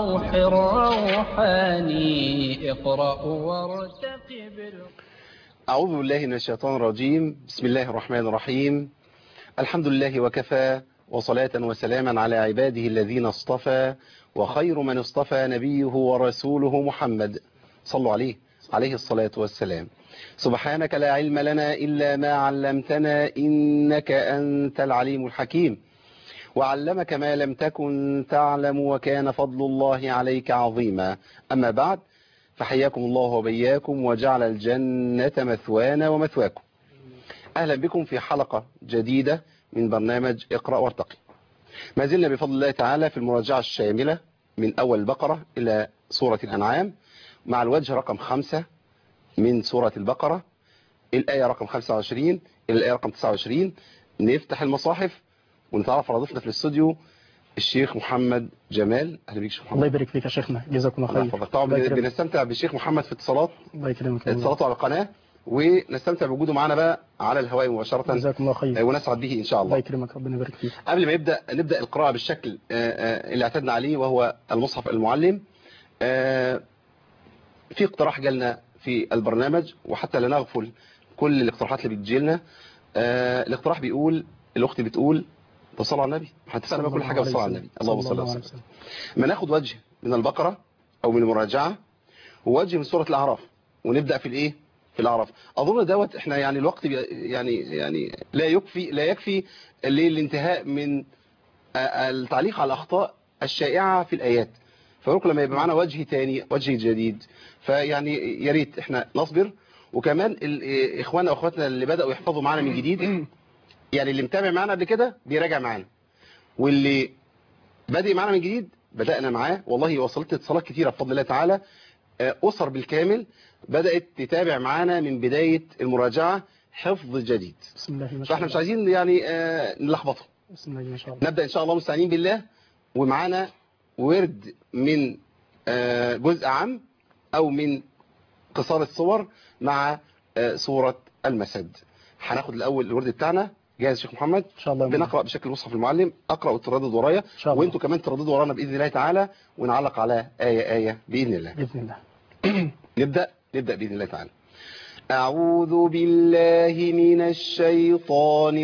الروح الروحاني اقرأ وارتقب أعوذ بالله من الشيطان الرجيم بسم الله الرحمن الرحيم الحمد لله وكفى وصلاة وسلاما على عباده الذين اصطفى وخير من اصطفى نبيه ورسوله محمد صلوا عليه عليه الصلاة والسلام سبحانك لا علم لنا إلا ما علمتنا إنك أنت العليم الحكيم وعلمك ما لم تكن تعلم وكان فضل الله عليك عظيما أما بعد فحياكم الله وبياكم وجعل الجنة مثوانا ومثواكم أهلا بكم في حلقة جديدة من برنامج اقرأ وارتقي ما زلنا بفضل الله تعالى في المراجعة الشاملة من أول البقرة إلى سورة الأنعام مع الوجه رقم خمسة من سورة البقرة الآية رقم 25 إلى الآية رقم 29 نفتح المصاحف ونتعرف على ضيفنا في الاستوديو الشيخ محمد جمال أهلا بيك شيخ الله محمد يبارك فيك يا شيخنا جزاكم الله الله خير يحفظك. طبعا الله يكرمك. بنستمتع بالشيخ محمد في اتصالات الله يكرمك الله. اتصالاته على القناة ونستمتع بوجوده معنا بقى على الهواء مباشرة جزاكم الله خير آه، ونسعد به إن شاء الله الله يكرمك ربنا يبارك فيك قبل ما يبدأ نبدأ القراءة بالشكل آه، آه، اللي اعتدنا عليه وهو المصحف المعلم آه، في اقتراح جالنا في البرنامج وحتى لا نغفل كل الاقتراحات اللي بتجي لنا آه، الاقتراح بيقول الاخت بتقول تصلوا على النبي هتسأل بقى كل حاجة صلى الله بالصلاة على عليه النبي وسلم. اللهم صل على وسلم ما ناخد وجه من البقرة او من المراجعة ووجه من سورة الاعراف ونبدأ في الايه في الاعراف اظن دوت احنا يعني الوقت بي- يعني يعني لا يكفي لا يكفي للانتهاء من آه، التعليق على الاخطاء الشائعة في الايات فيقول لما يبقى معنا وجه تاني وجه جديد فيعني يا ريت احنا نصبر وكمان ال- إيه، اخواننا واخواتنا اللي بدأوا يحفظوا معانا من جديد يعني اللي متابع معانا قبل كده بيراجع معانا واللي بادئ معانا من جديد بدأنا معاه والله وصلت اتصالات كتيرة بفضل الله تعالى آه، أسر بالكامل بدأت تتابع معانا من بداية المراجعة حفظ جديد بسم الله ما شاء فاحنا مش الله عايزين يعني آه، نلخبطهم بسم الله ما شاء الله نبدأ إن شاء الله مستعينين بالله ومعانا ورد من آه، جزء عام أو من قصار الصور مع آه، سورة المسد هناخد الأول الورد بتاعنا جاهز شيخ محمد ان شاء الله يا مولانا. بنقرأ بشكل مصحف المعلم أقرأ والتردد ورايا ان شاء الله وانتوا كمان ترددوا ورانا بإذن الله تعالى ونعلق على آية آية بإذن الله باذن الله نبدأ نبدأ بإذن الله تعالى أعوذ بالله من الشيطان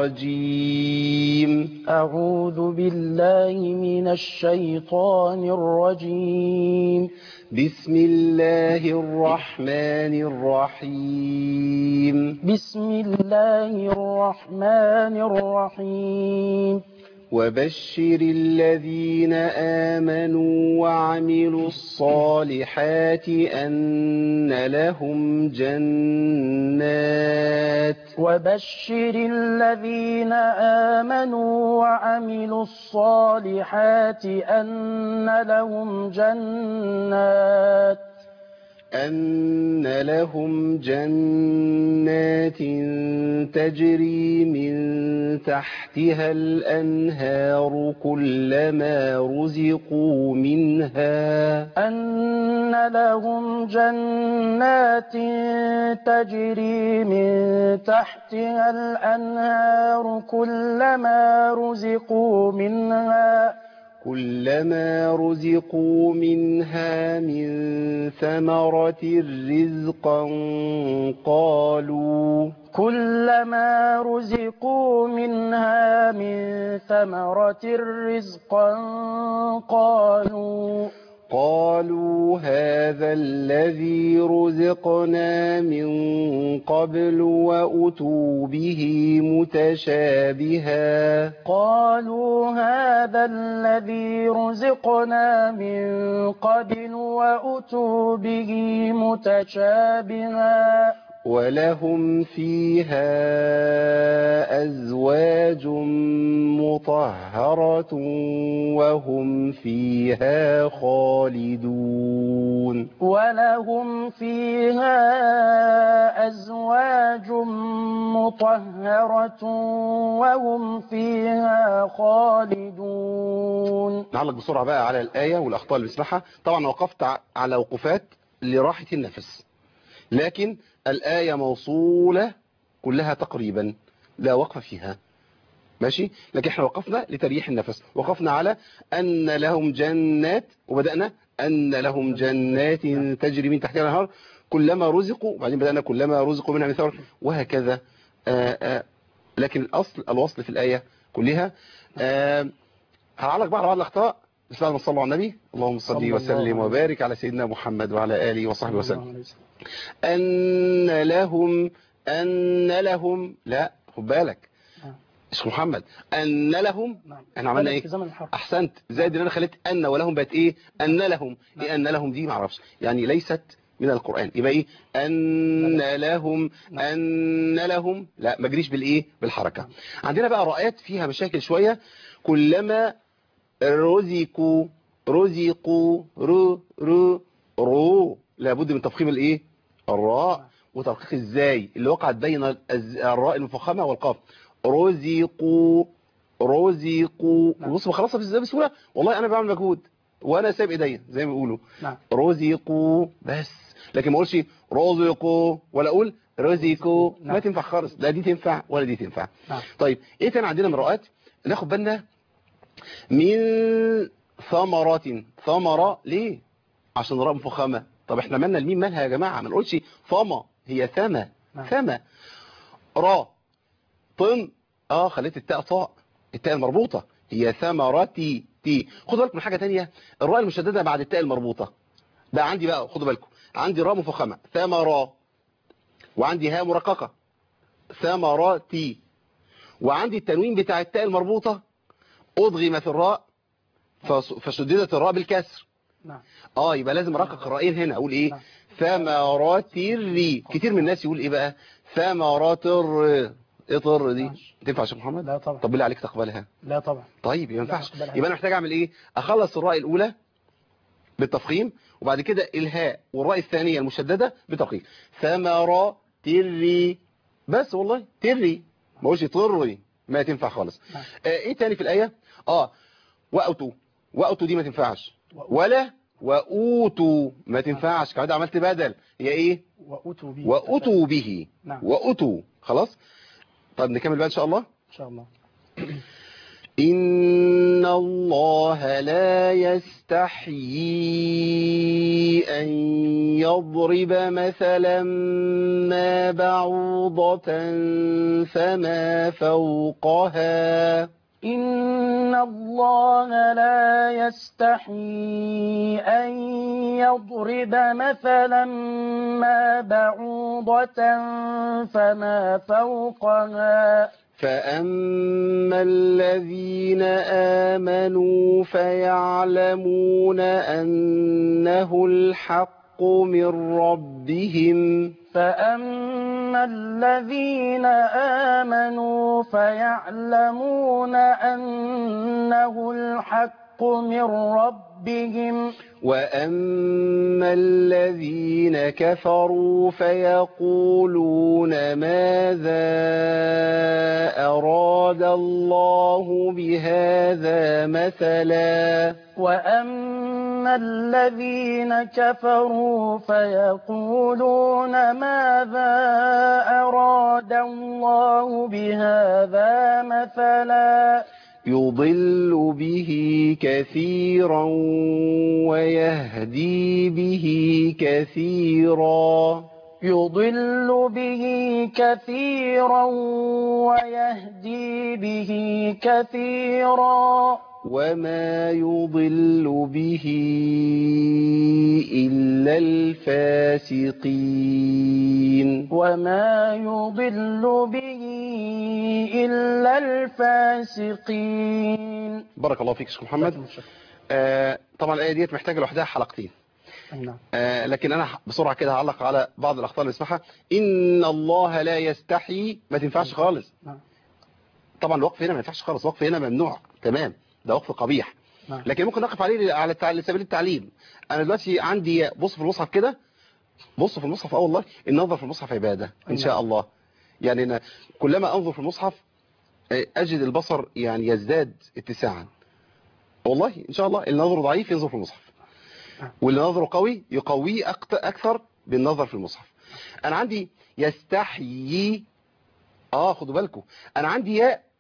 الرجيم اعوذ بالله من الشيطان الرجيم بسم الله الرحمن الرحيم بسم الله الرحمن الرحيم وبشر الذين آمنوا وعملوا الصالحات أن لهم جنات وبشر الذين آمنوا وعملوا الصالحات أن لهم جنات أن لهم جنات تجري من تحتها الأنهار كلما رزقوا منها أن لهم جنات تجري من تحتها الأنهار كلما رزقوا منها كلما رزقوا منها من ثمرة رزقا قالوا كلما رزقوا منها من ثمرة رزقا قالوا قالوا هذا الذي رزقنا من قبل وأتوا به متشابها قالوا هذا الذي رزقنا من قبل وأتوا به متشابها ولهم فيها أزواج مطهرة وهم فيها خالدون ولهم فيها أزواج مطهرة وهم فيها خالدون نعلق بسرعة بقى على الآية والأخطاء اللي بنسمعها طبعا وقفت ع- على وقفات لراحة النفس لكن الآية موصولة كلها تقريبا لا وقف فيها ماشي لكن احنا وقفنا لتريح النفس وقفنا على أن لهم جنات وبدأنا أن لهم جنات تجري من تحتها الأنهار كلما رزقوا وبعدين بدأنا كلما رزقوا منها من ثمر وهكذا آآ آآ لكن الأصل الوصل في الآية كلها آآ هعلق بقى على بعض الأخطاء بس بعد ما صلوا على النبي اللهم صلى صل الله وسلم عليه وبارك على سيدنا محمد وعلى آله وصحبه وسلم الله عليه وسلم. أن لهم أن لهم لا خد بالك نعم. مش محمد أن لهم نعم احنا عملنا بدأ ايه في زمن الحرب احسنت زائد ان انا خليت ان ولهم بقت ايه ان لهم ايه ان لهم دي ما اعرفش يعني ليست من القرآن يبقى ايه ان لهم نعم. ان لهم لا ما اجريش بالايه بالحركة عندنا بقى رأيات فيها مشاكل شوية كلما رزقوا رزقوا رو رو رو لابد من تفخيم الايه الراء وترقيق ازاي اللي وقعت بين الز- الراء المفخمة والقاف رزقوا رزقوا نعم. بص بخلصها ازاي بسهوله والله انا بعمل مجهود وانا سايب ايديا زي ما بيقولوا نعم رزقوا بس لكن ما اقولش رزقوا ولا اقول رزقوا ما نعم. تنفع خالص لا دي تنفع ولا دي تنفع نعم طيب ايه تاني عندنا من رؤات ناخد بالنا من ثمرات ثمرة ليه عشان راء مفخمة طب احنا مالنا الميم مالها يا جماعة ما نقولش ثمة هي ثمة نعم. ثمة را طن اه خليت التاء طاء التاء المربوطة هي ثمرتي تي خدوا بالكم من حاجة تانية الراء المشددة بعد التاء المربوطة بقى عندي بقى خدوا بالكم عندي راء مفخمة ثمرة وعندي هاء مرققة ثمرتي وعندي التنوين بتاع التاء المربوطة أضغم في الراء فس- فشددت الراء بالكسر نعم اه يبقى لازم ارقق الرأيين هنا اقول ايه نعم. ثمرات الري كتير من الناس يقول ايه بقى ثمرات الر ايه طر دي ماشي. تنفع يا شيخ محمد لا طبعا طب بالله عليك تقبلها لا طبعا طيب ما ينفعش أقبلها. يبقى انا محتاج اعمل ايه اخلص الراء الاولى بالتفخيم وبعد كده الهاء والراء الثانية المشددة بترقيق ثمرات الري بس والله تري ما اقولش طري ما تنفع خالص نعم. آه ايه تاني في الآية اه وأتوا وأتوا دي ما تنفعش وأوتوا. ولا وأوتوا ما تنفعش كده عملت بدل هي ايه وأتوا به وأتوا به نعم وأتوا خلاص طب نكمل بقى ان شاء الله إن شاء الله إن الله لا يستحيي أن يضرب مثلا ما بعوضة فما فوقها إن الله لا يستحيي أن يضرب مثلا ما بعوضة فما فوقها فأما الذين آمنوا فيعلمون أنه الحق من ربهم فأما الذين آمنوا فيعلمون أنه الحق من ربهم وأما الذين كفروا فيقولون ماذا أراد الله بهذا مثلا وأما الذين كفروا فيقولون ماذا أراد الله بهذا مثلا يضل به كثيرا ويهدي به كثيرا يضل به كثيرا ويهدي به كثيرا وما يضل به إلا الفاسقين وما يضل به إلا الفاسقين بارك الله فيك شيخ محمد آه طبعا الآية ديت محتاجة لوحدها حلقتين أي نعم آه لكن أنا بسرعة كده هعلق على بعض الأخطاء اللي نسمعها إن الله لا يستحي ما تنفعش خالص نعم طبعا الوقف هنا ما ينفعش خالص الوقف هنا ممنوع تمام ده وقف قبيح نعم لكن ممكن نقف عليه على التع- لسبيل التعليم انا دلوقتي عندي بص في المصحف كده بص في المصحف اه والله النظر في المصحف عبادة ان شاء نعم. الله يعني أنا كلما انظر في المصحف آه، اجد البصر يعني يزداد اتساعا والله ان شاء الله النظر ضعيف ينظر في المصحف نعم. واللي نظره قوي يقويه أكت- اكثر بالنظر في المصحف انا عندي يستحيي اه خدوا بالكم انا عندي ياء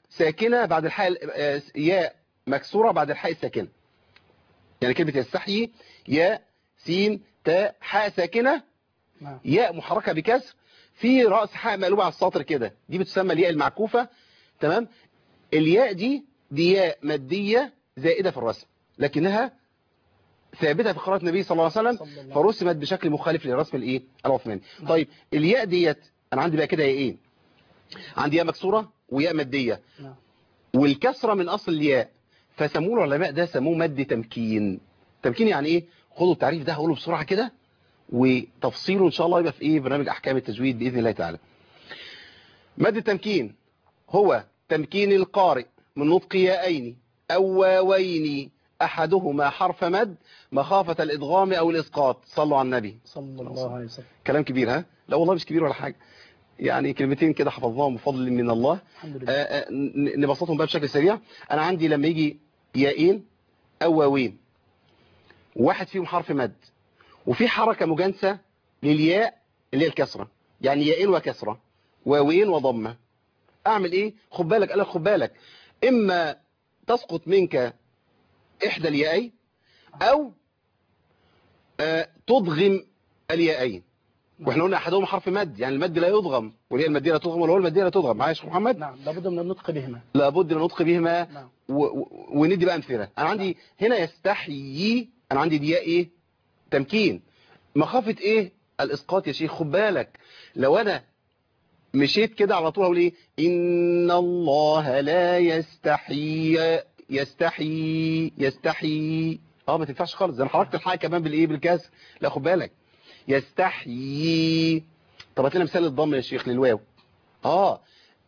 ساكنة بعد الحاء آه، ياء مكسورة بعد الحاء الساكنة يعني كلمة يستحيي ياء سين تاء حاء ساكنة نعم ياء محركة بكسر في رأس حاء مقلوبة على السطر كده دي بتسمى الياء المعكوفة تمام الياء دي دي ياء مادية زائدة في الرسم لكنها ثابتة في قراءة النبي صلى الله عليه وسلم صلى الله فرسمت بشكل مخالف للرسم الايه العثماني طيب الياء ديت انا عندي بقى كده ايه عندي ياء مكسورة وياء مادية نعم والكسرة من اصل الياء فسموه العلماء ده سموه مد تمكين تمكين يعني ايه خدوا التعريف ده هقوله بسرعة كده وتفصيله ان شاء الله يبقى في ايه برنامج احكام التجويد باذن الله تعالى مد التمكين هو تمكين القارئ من نطق ياءين او واوين احدهما حرف مد مخافة الادغام او الاسقاط صلوا على النبي صلى الله عليه وسلم كلام كبير ها لا والله مش كبير ولا حاجة يعني كلمتين كده حفظناهم بفضل من الله الحمد آه، لله آه، ن- نبسطهم بقى بشكل سريع انا عندي لما يجي ياءين او واوين واحد فيهم حرف مد وفي حركة مجانسة للياء اللي هي الكسرة يعني ياءين وكسرة واوين وضمة اعمل ايه خد بالك قال لك خد بالك اما تسقط منك احدى الياءين او آه، تضغم الياءين واحنا قلنا احدهم حرف مد يعني المد لا يضغم والياء الماديه لا تضغم ولا هو الماديه لا تضغم معايا يا شيخ محمد نعم لابد من النطق بهما لابد من النطق بهما نعم و... و... وندي بقى امثله انا عندي هنا يستحيي انا عندي دي ايه تمكين مخافه ايه الاسقاط يا شيخ خد بالك لو انا مشيت كده على طول هقول ايه ان الله لا يستحي يستحي يستحي اه ما تنفعش خالص ده انا حركت الحاء كمان بالايه بالكسر لا خد بالك يستحيي طب هات لنا مثال الضم يا شيخ للواو اه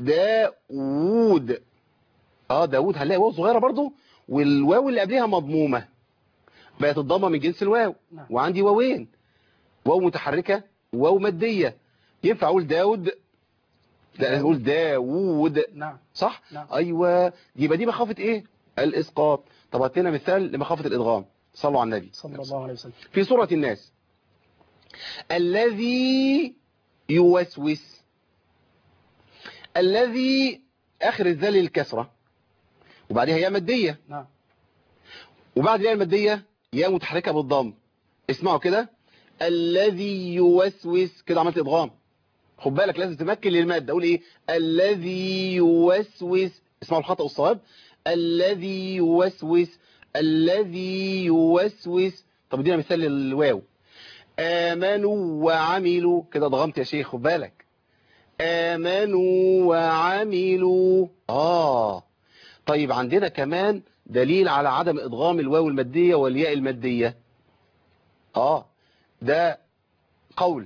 داوود اه داوود هنلاقي واو صغيره برضو والواو اللي قبلها مضمومه بقت الضمه من جنس الواو نعم. وعندي واوين واو متحركه وواو ماديه ينفع اقول داود لا لازم اقول داوود نعم صح نعم. ايوه يبقى دي مخافه ايه الاسقاط طب هات لنا مثال لمخافه الادغام صلوا على النبي صلى الله عليه وسلم في سورة الناس الذي يوسوس الذي آخر الذال الكسرة وبعدها ياء مادية نعم وبعد الياء المادية ياء متحركة بالضم اسمعوا كده الذي يوسوس كده عملت إضغام خد بالك لازم تمكن للمادة أقول إيه الذي يوسوس اسمعوا الخطأ والصواب الذي يوسوس الذي يوسوس طب ادينا مثال للواو آمنوا وعملوا كده ضغمت يا شيخ خد بالك آمنوا وعملوا آه طيب عندنا كمان دليل على عدم إضغام الواو المادية والياء المادية آه ده قول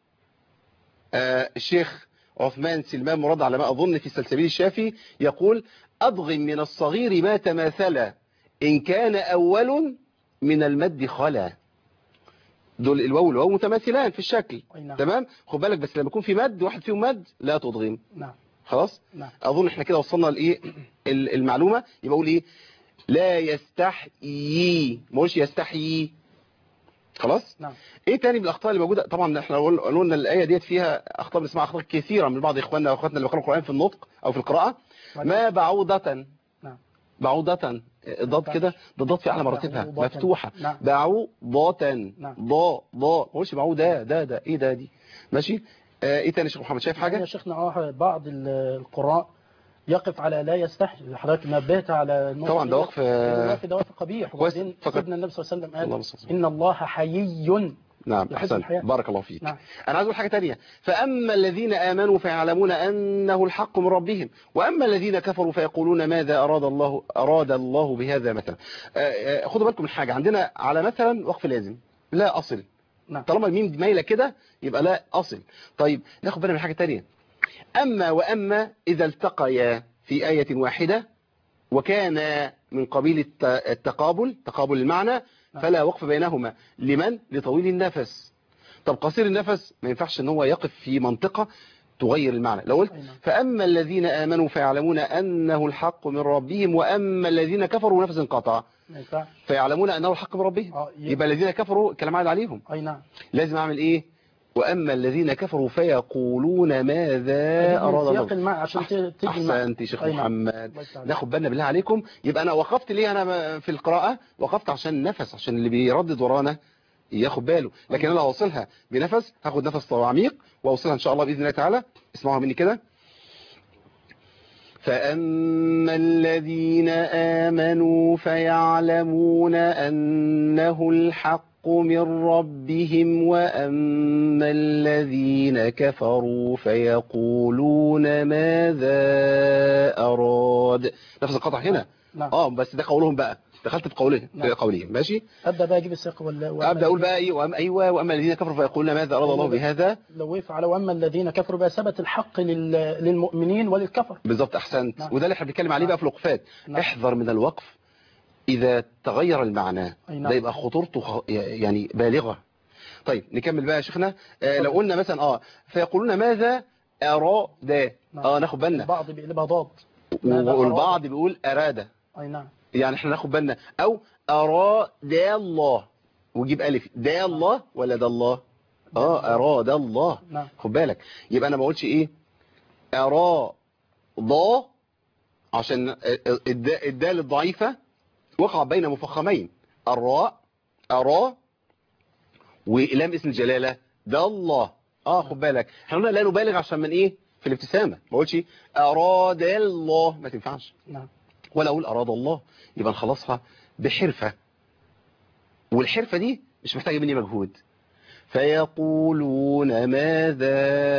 آه الشيخ عثمان سلمان مراد على ما أظن في سلسبيل الشافي يقول أضغم من الصغير ما تماثل إن كان أول من المد خلا دول الواو والواو متماثلان في الشكل أي نعم تمام خد بالك بس لما يكون في مد واحد فيهم مد لا تضغم نعم خلاص نعم اظن احنا كده وصلنا لايه ال- المعلومه يبقى اقول ايه لا يستحيي ما اقولش يستحيي خلاص نعم ايه تاني من الاخطاء اللي موجوده طبعا احنا قلنا قلنا الايه ديت فيها اخطاء بنسمعها اخطاء كثيره من بعض اخواننا واخواتنا اللي بيقراوا القران في النطق او في القراءه ما بعوضه نعم بعوضة الضاد كده ده الضاد في اعلى مراتبها بعوضة. مفتوحة نعم. بعوضة نعم. ضا ضا ما قولش بعوضة ده ده ايه ده دي ماشي آه ايه تاني يا شيخ محمد شايف يا حاجة شيخنا آه، بعض ال- القراء يقف على لا يستحي حضرتك نبهت على النقطة طبعا ده ديت. وقف ده آه، وقف ده وقف قبيح كويس. وبعدين فقط. سيدنا النبي صلى الله عليه وسلم اللهم قال صل وسلم. إن الله حيي نعم يحب احسن الحياة. بارك الله فيك نعم انا عايز اقول حاجة تانية فاما الذين امنوا فيعلمون انه الحق من ربهم واما الذين كفروا فيقولون ماذا اراد الله اراد الله بهذا مثلا آه، آه، خدوا بالكم من حاجة عندنا على مثلا وقف لازم لا اصل نعم طالما الميم دي مايله كده يبقى لا اصل طيب ناخد بالنا من حاجه تانية اما واما اذا التقيا في ايه واحده وكان من قبيل الت- التقابل تقابل المعنى فلا وقف بينهما لمن لطويل النفس طب قصير النفس ما ينفعش ان هو يقف في منطقه تغير المعنى لو قلت أي نعم. فاما الذين امنوا فيعلمون انه الحق من ربهم واما الذين كفروا نفس انقطع ما ينفعش فيعلمون انه الحق من ربهم آه، ي- يبقى الذين كفروا الكلام عاد عليهم أي نعم لازم اعمل ايه واما الذين كفروا فيقولون ماذا اراد سياق الله المعنى عشان ت- تيجي المعنى. احسنت يا شيخ أي نعم. محمد الله يفتح عليك. ناخد بالنا بالله عليكم يبقى انا وقفت ليه انا في القراءه وقفت عشان النفس عشان اللي بيردد ورانا ياخد باله لكن انا هوصلها بنفس هاخد نفس عميق واوصلها ان شاء الله باذن الله تعالى اسمعوها مني كده فأما الذين آمنوا فيعلمون أنه الحق من ربهم وأما الذين كفروا فيقولون ماذا أراد نفس القطع هنا نعم اه بس ده قولهم بقى دخلت في قولهم في نعم. قولهم ماشي ابدا بقى اجيب السياق ولا وأما ابدا اقول بقى ايه وأما ايوه واما الذين كفروا فيقولون ماذا اراد الله بهذا لو وقف على واما الذين كفروا بقى ثبت الحق لل- للمؤمنين وللكفر بالظبط احسنت نعم. وده اللي احنا بنتكلم عليه بقى في الوقفات نعم. احذر من الوقف اذا تغير المعنى أي نعم. ده يبقى خطورته خ- يعني بالغه طيب نكمل بقى يا شيخنا آه لو قلنا مثلا اه فيقولون ماذا اراد نعم. اه ناخد بالنا البعض بيقلبها ضاد ماذا والبعض بيقول اراد اي نعم يعني احنا ناخد بالنا او اراد الله وجيب الف ده الله ولا ده الله اه اراد الله نعم خد بالك يبقى انا ما اقولش ايه اراد ضا عشان الد- الدال الضعيفة وقع بين مفخمين الراء أرى ولام اسم الجلالة ده الله اه خد بالك احنا قلنا لا نبالغ عشان من ايه في الابتسامة ما اقولش اراد الله ما تنفعش نعم ولا اقول اراد الله يبقى نخلصها بحرفة والحرفة دي مش محتاجة مني مجهود فيقولون ماذا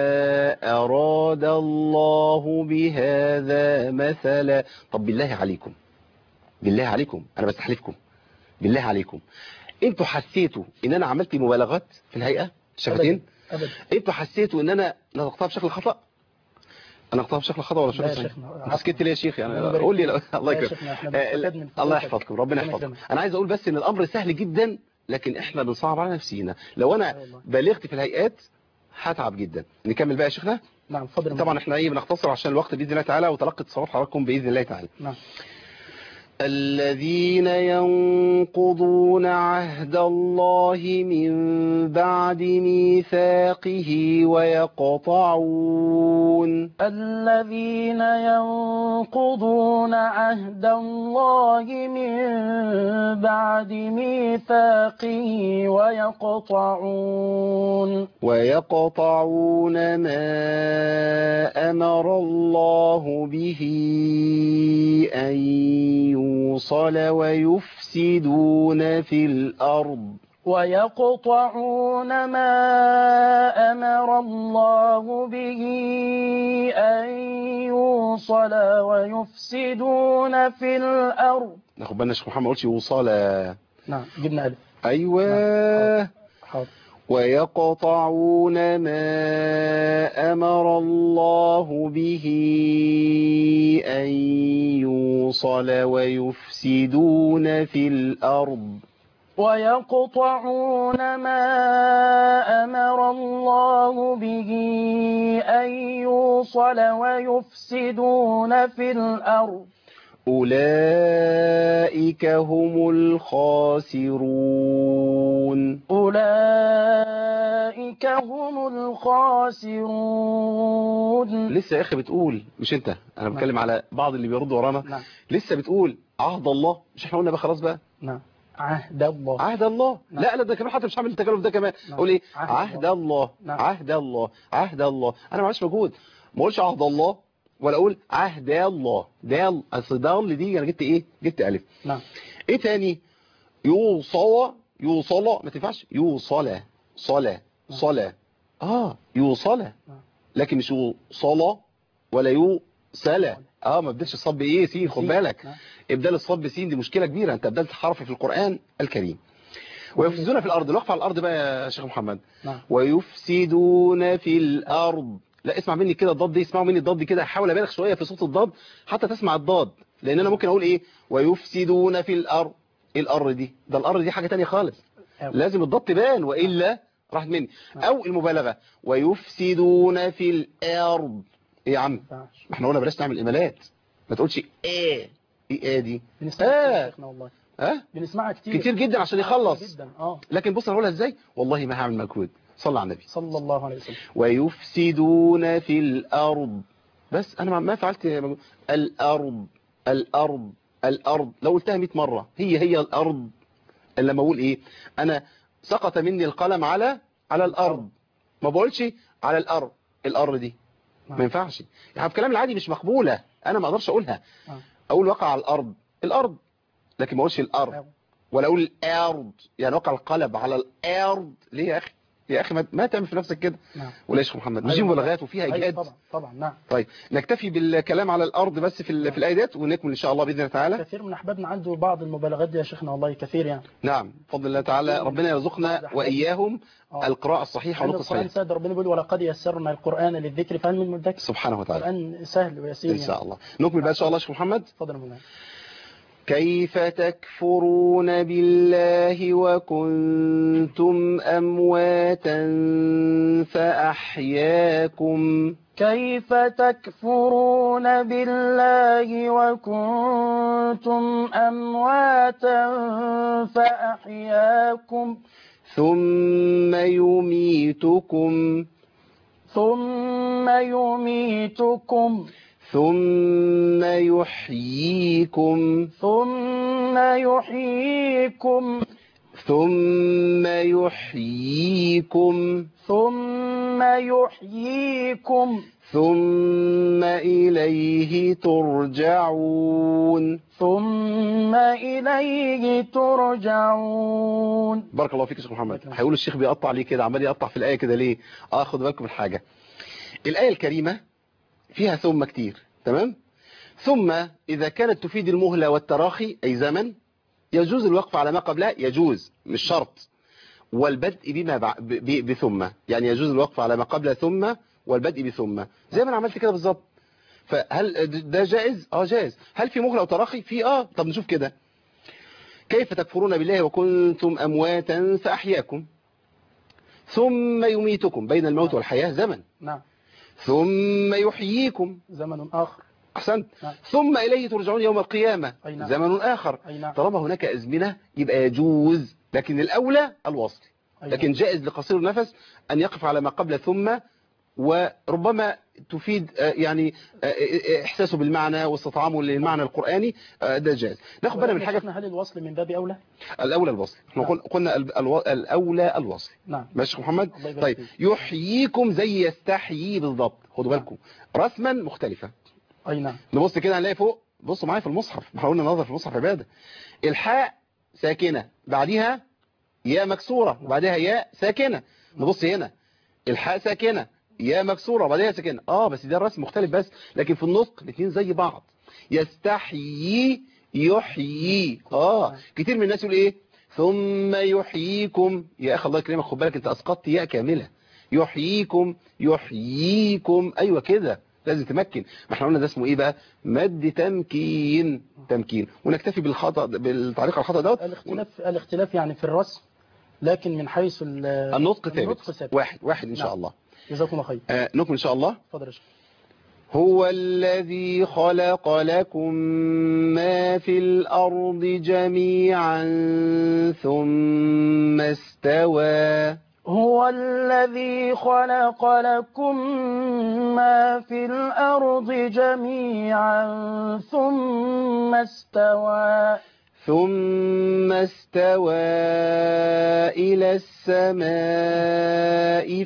أراد الله بهذا مثلا طب بالله عليكم بالله عليكم أنا بستحلفكم بالله عليكم انتوا حسيتوا ان انا عملت مبالغات في الهيئة الشفتين ابدا انتوا حسيتوا ان انا نطقتها بشكل خطأ انا نطقتها بشكل خطأ ولا لا يا بشكل صحيح شيخنا، انت سكت ليه يا شيخ يعني ربنا يبارك قول لي فيك. لا- الله لا يا يكرمك شيخنا، احنا آه، بنستفاد من الله فضيلتك. يحفظكم ربنا ربنا يحفظكم يكرمك. انا عايز اقول بس ان الامر سهل جدا لكن احنا بنصعب على نفسينا لو انا والله. بالغت في الهيئات هتعب جدا نكمل بقى يا شيخنا نعم فضل طبعا احنا ايه بنختصر عشان الوقت باذن الله تعالى وتلقي اتصالات حضراتكم باذن الله تعالى نعم الذين ينقضون عهد الله من بعد ميثاقه ويقطعون الذين ينقضون عهد الله من بعد ميثاقه ويقطعون ويقطعون ما أمر الله به أن يوصل ويفسدون في الأرض ويقطعون ما أمر الله به أن يوصل ويفسدون في الأرض ناخد بالنا شيخ محمد قلتش يوصل نعم جبنا ألف أيوة حاضر ويقطعون ما أمر الله به أن يوصل ويفسدون في الأرض ويقطعون ما أمر الله به أن يوصل ويفسدون في الأرض أولئك هم الخاسرون أولئك هم الخاسرون لسه يا أخي بتقول مش أنت أنا بتكلم على بعض اللي بيردوا ورانا نعم لسه بتقول عهد الله مش احنا قلنا بقى خلاص بقى نعم عهد الله عهد الله نعم. لا لا ده كمان حتى مش هعمل التكلف ده كمان نعم. اقول ايه عهد عهد الله نعم. عهد الله عهد الله انا ما عملتش مجهود ما اقولش عهد الله ولا اقول عهد الله ده اصل ده دي انا جبت ايه جبت الف نعم ايه تاني يوصل يوصل ما تنفعش يوصل صلاة صلاة اه يوصل لكن مش يوصل ولا يوصل اه ما بدلش الصب ايه سين خد سين. بالك نعم. ابدال الصب سين دي مشكلة كبيرة انت ابدلت حرف في القرآن الكريم ويفسدون في الارض الوقف على الارض بقى يا شيخ محمد نعم ويفسدون في الارض لا اسمع مني كده الضاد دي اسمعوا مني الضاد دي كده حاول ابالغ شويه في صوت الضاد حتى تسمع الضاد لان انا ممكن اقول ايه ويفسدون في الارض ايه الارض دي ده الارض دي حاجه تانية خالص أيوة. لازم الضاد تبان والا راحت مني او المبالغه ويفسدون في الارض ايه يا عم ينفعش. احنا قلنا بلاش نعمل ايميلات ما تقولش ايه ايه ايه دي بنسمعها آه. كتير يا شيخنا والله ها بنسمعها كتير كتير جدا عشان يخلص جدا اه لكن بص انا هقولها ازاي والله ما هعمل مجهود صلى على النبي صلى الله عليه وسلم ويفسدون في الأرض بس أنا ما- ما فعلت الأرض الأرض الأرض لو قلتها 100 مرة هي هي الأرض لما أقول إيه أنا سقط مني القلم على على الأرض ما بقولش على الأرض الأرض دي ما نعم. ينفعش يعني في الكلام العادي مش مقبولة أنا ما أقدرش أقولها نعم. أقول وقع على الأرض الأرض لكن ما أقولش الأرض ولا أقول الأرض يعني وقع القلب على الأرض ليه يا أخي يا أخي ما- ما تعمل في نفسك كده نعم ولا يا شيخ محمد مش أيوة دي مبالغات وفيها أيوة إجهاد طبعا طبعا نعم طيب نكتفي بالكلام على الأرض بس في ال- في الآيات ونكمل إن شاء الله بإذن الله تعالى كثير من أحبابنا عنده بعض المبالغات دي يا شيخنا والله كثير يعني نعم بفضل الله تعالى ربنا يرزقنا وإياهم آه. القراءة الصحيحة لأن ونطق القرآن الصحيح ساد ربنا بيقول ولقد يسرنا القرآن للذكر فهل من مدكر سبحانه وتعالى القرآن سهل ويسير إن يعني. شاء الله نكمل بقى إن شاء الله يا شيخ محمد تفضل يا مولانا كيف تكفرون بالله وكنتم أمواتا فأحياكم كيف تكفرون بالله وكنتم أمواتا فأحياكم ثم يميتكم ثم يميتكم ثم يحييكم ثم يحييكم ثم يحييكم ثم يحييكم ثم إليه ترجعون ثم إليه ترجعون بارك الله فيك يا شيخ محمد بارك الله. هيقول الشيخ بيقطع ليه كده عمال يقطع في الآية كده ليه اه خد بالكم من حاجة الآية الكريمة فيها ثم كتير تمام ثم إذا كانت تفيد المهلة والتراخي أي زمن يجوز الوقف على ما قبلها يجوز مش شرط والبدء بما بع... ب... ب... بثم يعني يجوز الوقف على ما قبل ثم والبدء بثم زي ما انا عملت كده بالظبط فهل ده جائز اه جائز هل في مهلة وتراخي في اه طب نشوف كده كيف تكفرون بالله وكنتم أمواتا فأحياكم ثم يميتكم بين الموت والحياة زمن نعم ثم يحييكم زمن آخر أحسنت نعم. ثم إليه ترجعون يوم القيامة أي نعم. زمن آخر أي نعم طالما هناك أزمنة يبقى يجوز لكن الأولى الوصل أي لكن نعم. جائز لقصير النفس أن يقف على ما قبل ثم وربما تفيد آه، يعني آه، آه، إحساسه بالمعنى واستطعامه للمعنى القرآني آه، ده جائز ناخد بالنا من ولكن حاجة شفنا هل الوصل من باب أولى الأولى الوصل احنا نعم. قلنا- قلنا ال- الو- الأولى الوصل نعم ماشي يا محمد الله يبارك طيب فيك. يحييكم زي يستحيي بالضبط خدوا نعم. بالكم رسما مختلفة أي نعم نبص كده هنلاقي فوق بصوا معايا في المصحف ما احنا قلنا نظر في المصحف عبادة الحاء ساكنة بعديها ياء مكسورة وبعدها ياء ساكنة نبص هنا الحاء ساكنة ياء مكسورة وبعدها ساكنة اه بس ده الرسم مختلف بس لكن في النطق الاثنين زي بعض يستحيي يحيي اه كتير من الناس يقول ايه ثم يحييكم يا اخي الله يكرمك خد بالك انت اسقطت ياء كاملة يحييكم يحييكم ايوه كده لازم تمكن ما احنا قلنا ده اسمه ايه بقى مد تمكين تمكين ونكتفي بالخطا بالتعليق على الخطا دوت الاختلاف الاختلاف يعني في الرسم لكن من حيث ال- النطق ثابت النطق ثابت واحد واحد ان شاء نعم. الله جزاكم الله خير آه نكمل ان شاء الله اتفضل يا شيخ هو الذي خلق لكم ما في الأرض جميعا ثم استوى هو الذي خلق لكم ما في الأرض جميعا ثم استوى ثم استوى إلى السماء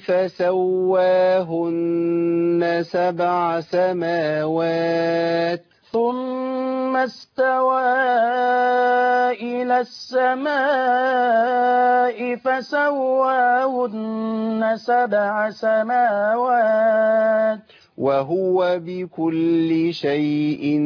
فسواهن سبع سماوات ثم استوى إلى السماء فسواهن سبع سماوات وهو بكل شيء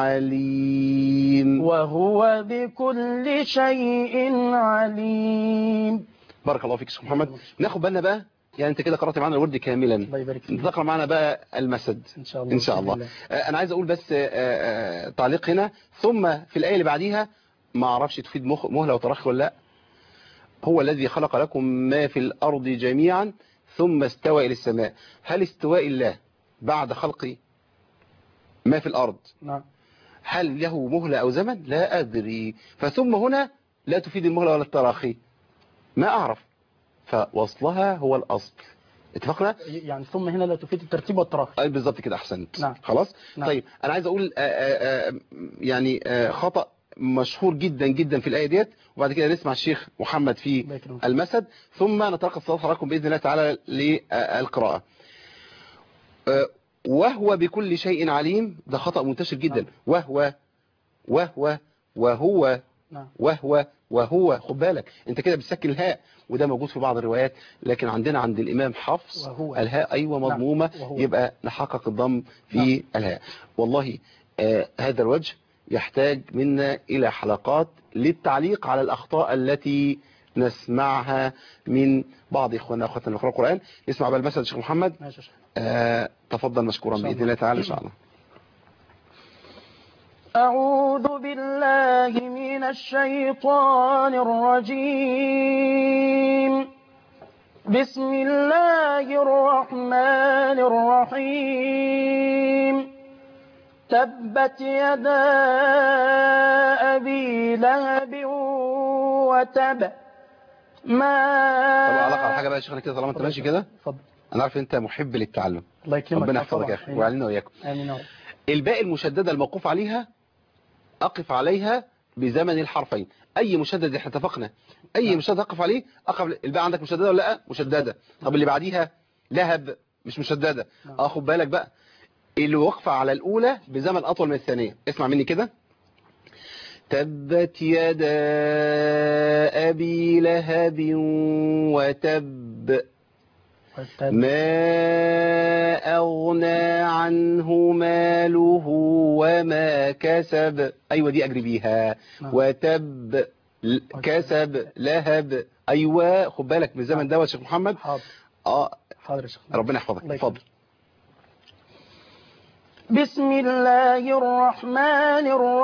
عليم وهو بكل شيء عليم بارك الله فيك يا شيخ محمد ناخد بالنا بقى يعني انت كده قرأت معنا الورد كاملا الله يبارك فيك تقرأ معنا بقى المسد إن شاء الله إن شاء الله بإذن آه، أنا عايز أقول بس آه، آه، تعليق هنا ثم في الآية اللي بعديها ما أعرفش تفيد مخ- مهلة وترخي ولا لا هو الذي خلق لكم ما في الأرض جميعا ثم استوى إلى السماء هل استواء الله بعد خلق ما في الأرض نعم هل له مهلة أو زمن لا أدري فثم هنا لا تفيد المهلة ولا التراخي ما أعرف فوصلها هو الأصل اتفقنا؟ يعني ثم هنا لا تفيد الترتيب والتراخي أي بالظبط كده أحسنت نعم. خلاص؟ نعم. طيب أنا عايز أقول آآ آآ يعني آآ خطأ مشهور جدا جدا في الآية ديت وبعد كده نسمع الشيخ محمد في الله يكرمك. المسد ثم نتلقى صلاة حضراتكم بإذن الله تعالى للقراءة آه، وهو بكل شيء عليم ده خطأ منتشر جدا نعم. وهو وهو وهو نعم وهو وهو خد بالك انت كده بتسكن الهاء وده موجود في بعض الروايات لكن عندنا عند الامام حفص وهو. الهاء ايوه نعم. مضمومه وهو. يبقى نحقق الضم في نعم. الهاء والله آه هذا الوجه يحتاج منا الى حلقات للتعليق على الاخطاء التي نسمعها من بعض اخواننا واخواتنا يقرأوا القران نسمع بقى المثل الشيخ محمد ماشي يا شيخ آه تفضل مشكورا إن شاء باذن الله. الله تعالى ان شاء الله أعوذ بالله من الشيطان الرجيم بسم الله الرحمن الرحيم تبت يدا أبي لهب وتب ما طب علاقه على حاجه بقى يا شيخنا كده طالما انت ماشي كده اتفضل انا عارف انت محب للتعلم الله يكرمك ربنا آه يحفظك طبعاً. يا اخي ويعلمنا واياكم آمين يا رب الباء المشددة الموقوف عليها أقف عليها بزمن الحرفين أي مشدد احنا اتفقنا أي نعم. مشدد أقف عليه أقف الباء عندك مشددة ولا لا مشددة طب اللي بعديها لهب مش مشددة نعم. اه خد بالك بقى اللي واقفة على الأولى بزمن أطول من الثانية اسمع مني كده تبت يدا أبي لهب وتب وتب. ما أغنى عنه ماله وما كسب أيوة دي أجري بيها نعم. وتب ل- كسب لهب أيوة خد بالك من الزمن دوت يا شيخ محمد حاضر اه حاضر يا شيخ ربنا يحفظك الله يكرمك. اتفضل بسم الله الرحمن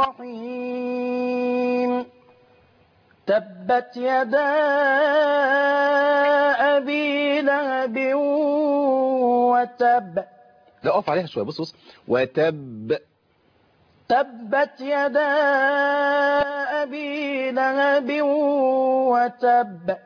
الرحيم تبت يدا أبي لهب وتب لا اقف عليها شوية بص بص وتب تبت يدا أبي لهب وتب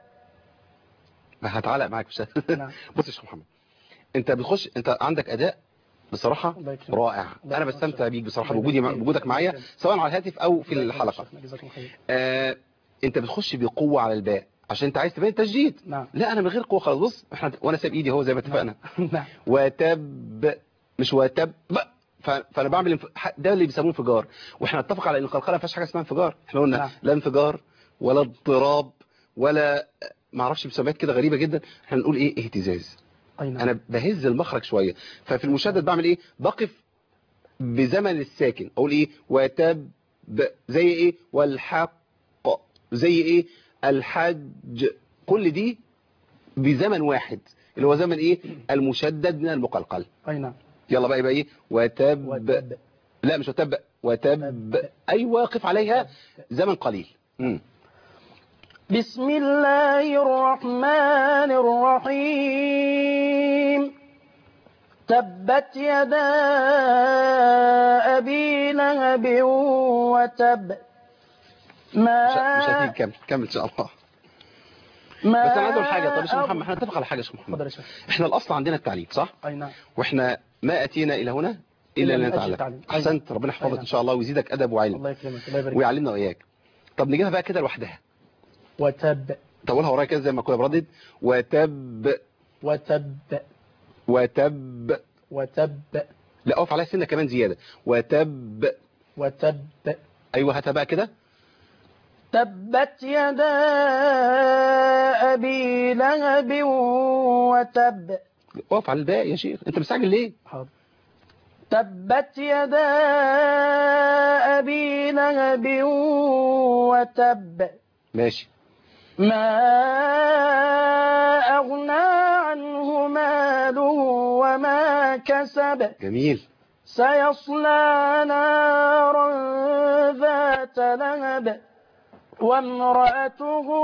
هتعلق معاك مش نعم. بص يا شيخ محمد انت بتخش انت عندك اداء بصراحة الله يكرمك. رائع الله انا يكرمك. بستمتع بيك بصراحة الله بوجودي يبارك فيك. بوجودك معايا الله يكرمك. سواء على الهاتف او في الحلقة جزاكم الله خير آه، انت بتخش بقوة على الباء عشان انت عايز تبين تشديد نعم لا انا من غير قوة خالص بص احنا وانا سايب ايدي اهو زي ما اتفقنا نعم وتب مش وتب ف- فانا بعمل انف... ح- ده اللي بيسموه انفجار واحنا اتفق على ان القلقله ما فيهاش حاجه اسمها انفجار احنا قلنا نعم. لا انفجار ولا اضطراب ولا ما اعرفش مسميات كده غريبه جدا احنا نقول ايه اهتزاز أي نعم انا بهز المخرج شويه ففي المشدد بعمل ايه بقف بزمن الساكن اقول ايه وتب زي ايه والحق زي ايه الحج كل دي بزمن واحد اللي هو زمن ايه المشدد من المقلقل أي نعم يلا بقى يبقى ايه وتب, وتب لا مش وتب وتب اي واقف عليها زمن قليل مم. بسم الله الرحمن الرحيم تبت يدا أبي لهب وتب ما مش مش هتيجي كمل كمل ان شاء الله ما بس انا عايز اقول حاجه طب يا شيخ محمد احنا نتفق على حاجه يا شيخ اتفضل محمد يا شيخ احنا الاصل عندنا التعليم صح أي نعم واحنا ما اتينا الى هنا إلا الا من أجل لنتعلم التعليم. احسنت ربنا يحفظك أيوة. ان شاء الله ويزيدك ادب وعلم الله يكرمك الله يبارك فيك. ويعلمنا واياك طب نجيبها بقى كده لوحدها وتب طولها ورايا كده زي ما كنا بردد وتب وتب وتب وتب لا اقف عليها سنه كمان زياده وتب وتب ايوه هاتها بقى كده تبت يدا أبي لهب وتب اقف على الباقي يا شيخ انت مستعجل ليه حاضر تبت يدا أبي لهب وتب ماشي ما أغنى عنه ماله وما كسب جميل سيصلى نارا ذات لهب وامرأته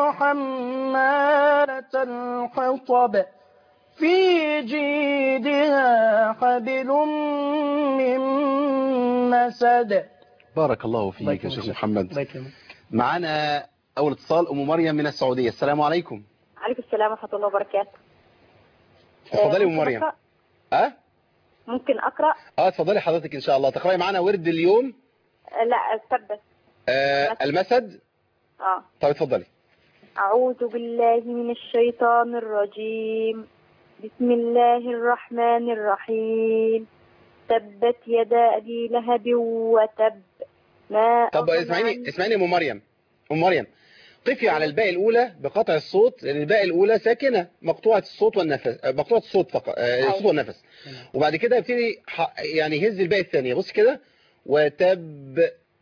حمالة الحطب في جيدها حبل من مسد بارك الله الله فيك يا يكرمك شيخ الله محمد يكرمك معانا اول اتصال ام مريم من السعوديه السلام عليكم عليكم السلام ورحمة الله وبركاته اتفضلي يا ام ممكن مريم أقرأ؟ اه ممكن أقرأ اه اتفضلي حضرتك ان شاء الله تقراي معانا ورد اليوم آه، لا استبدل آه المسد اه طب اتفضلي أعوذ بالله من الشيطان الرجيم بسم الله الرحمن الرحيم تبت يدا أبي لهب وتب ما طب أغنى اسمعيني عنه- اسمعيني يا ام مريم ام مريم قفي على الباء الاولى بقطع الصوت لان الباء الاولى ساكنه مقطوعه الصوت والنفس آه، مقطوعه الصوت فقط آه، الصوت والنفس وبعد كده ابتدي ح- يعني هز الباء الثانيه بص كده وتب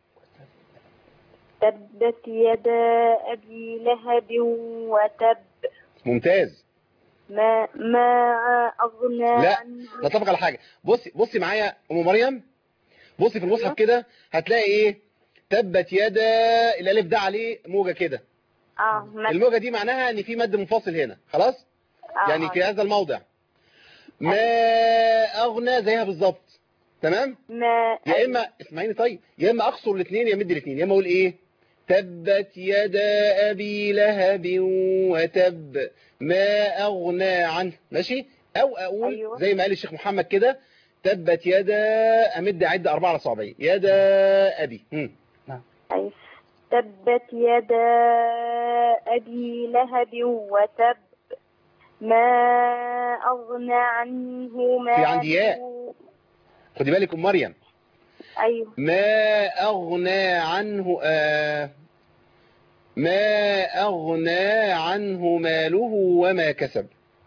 تبت يدا أبي لهب وتب ممتاز ما ما أغنى لا عنه نتفق على حاجه بصي بصي معايا ام مريم بصي في المصحف كده هتلاقي ايه تبت يدا الالف ده عليه موجه كده اه ما الموجه دي معناها ان في مد منفصل هنا خلاص آه، يعني آه. في هذا الموضع ما اغنى زيها بالظبط تمام ما يا اما اسمعيني طيب يا اما اقصر الاثنين يا امد الاثنين يا اما اقول ايه تبت يدا ابي لهب وتب ما اغنى عنه ماشي او اقول أيوة. زي ما قال الشيخ محمد كده تبت يدا امد عد اربعه على صابعي يدا ابي هم. أي تبت يدا أبي لهب وتب ما أغنى عنه ما في عندي ياء. خدي بالك ام مريم أيوه ما أغنى عنه آه ما أغنى عنه ماله وما كسب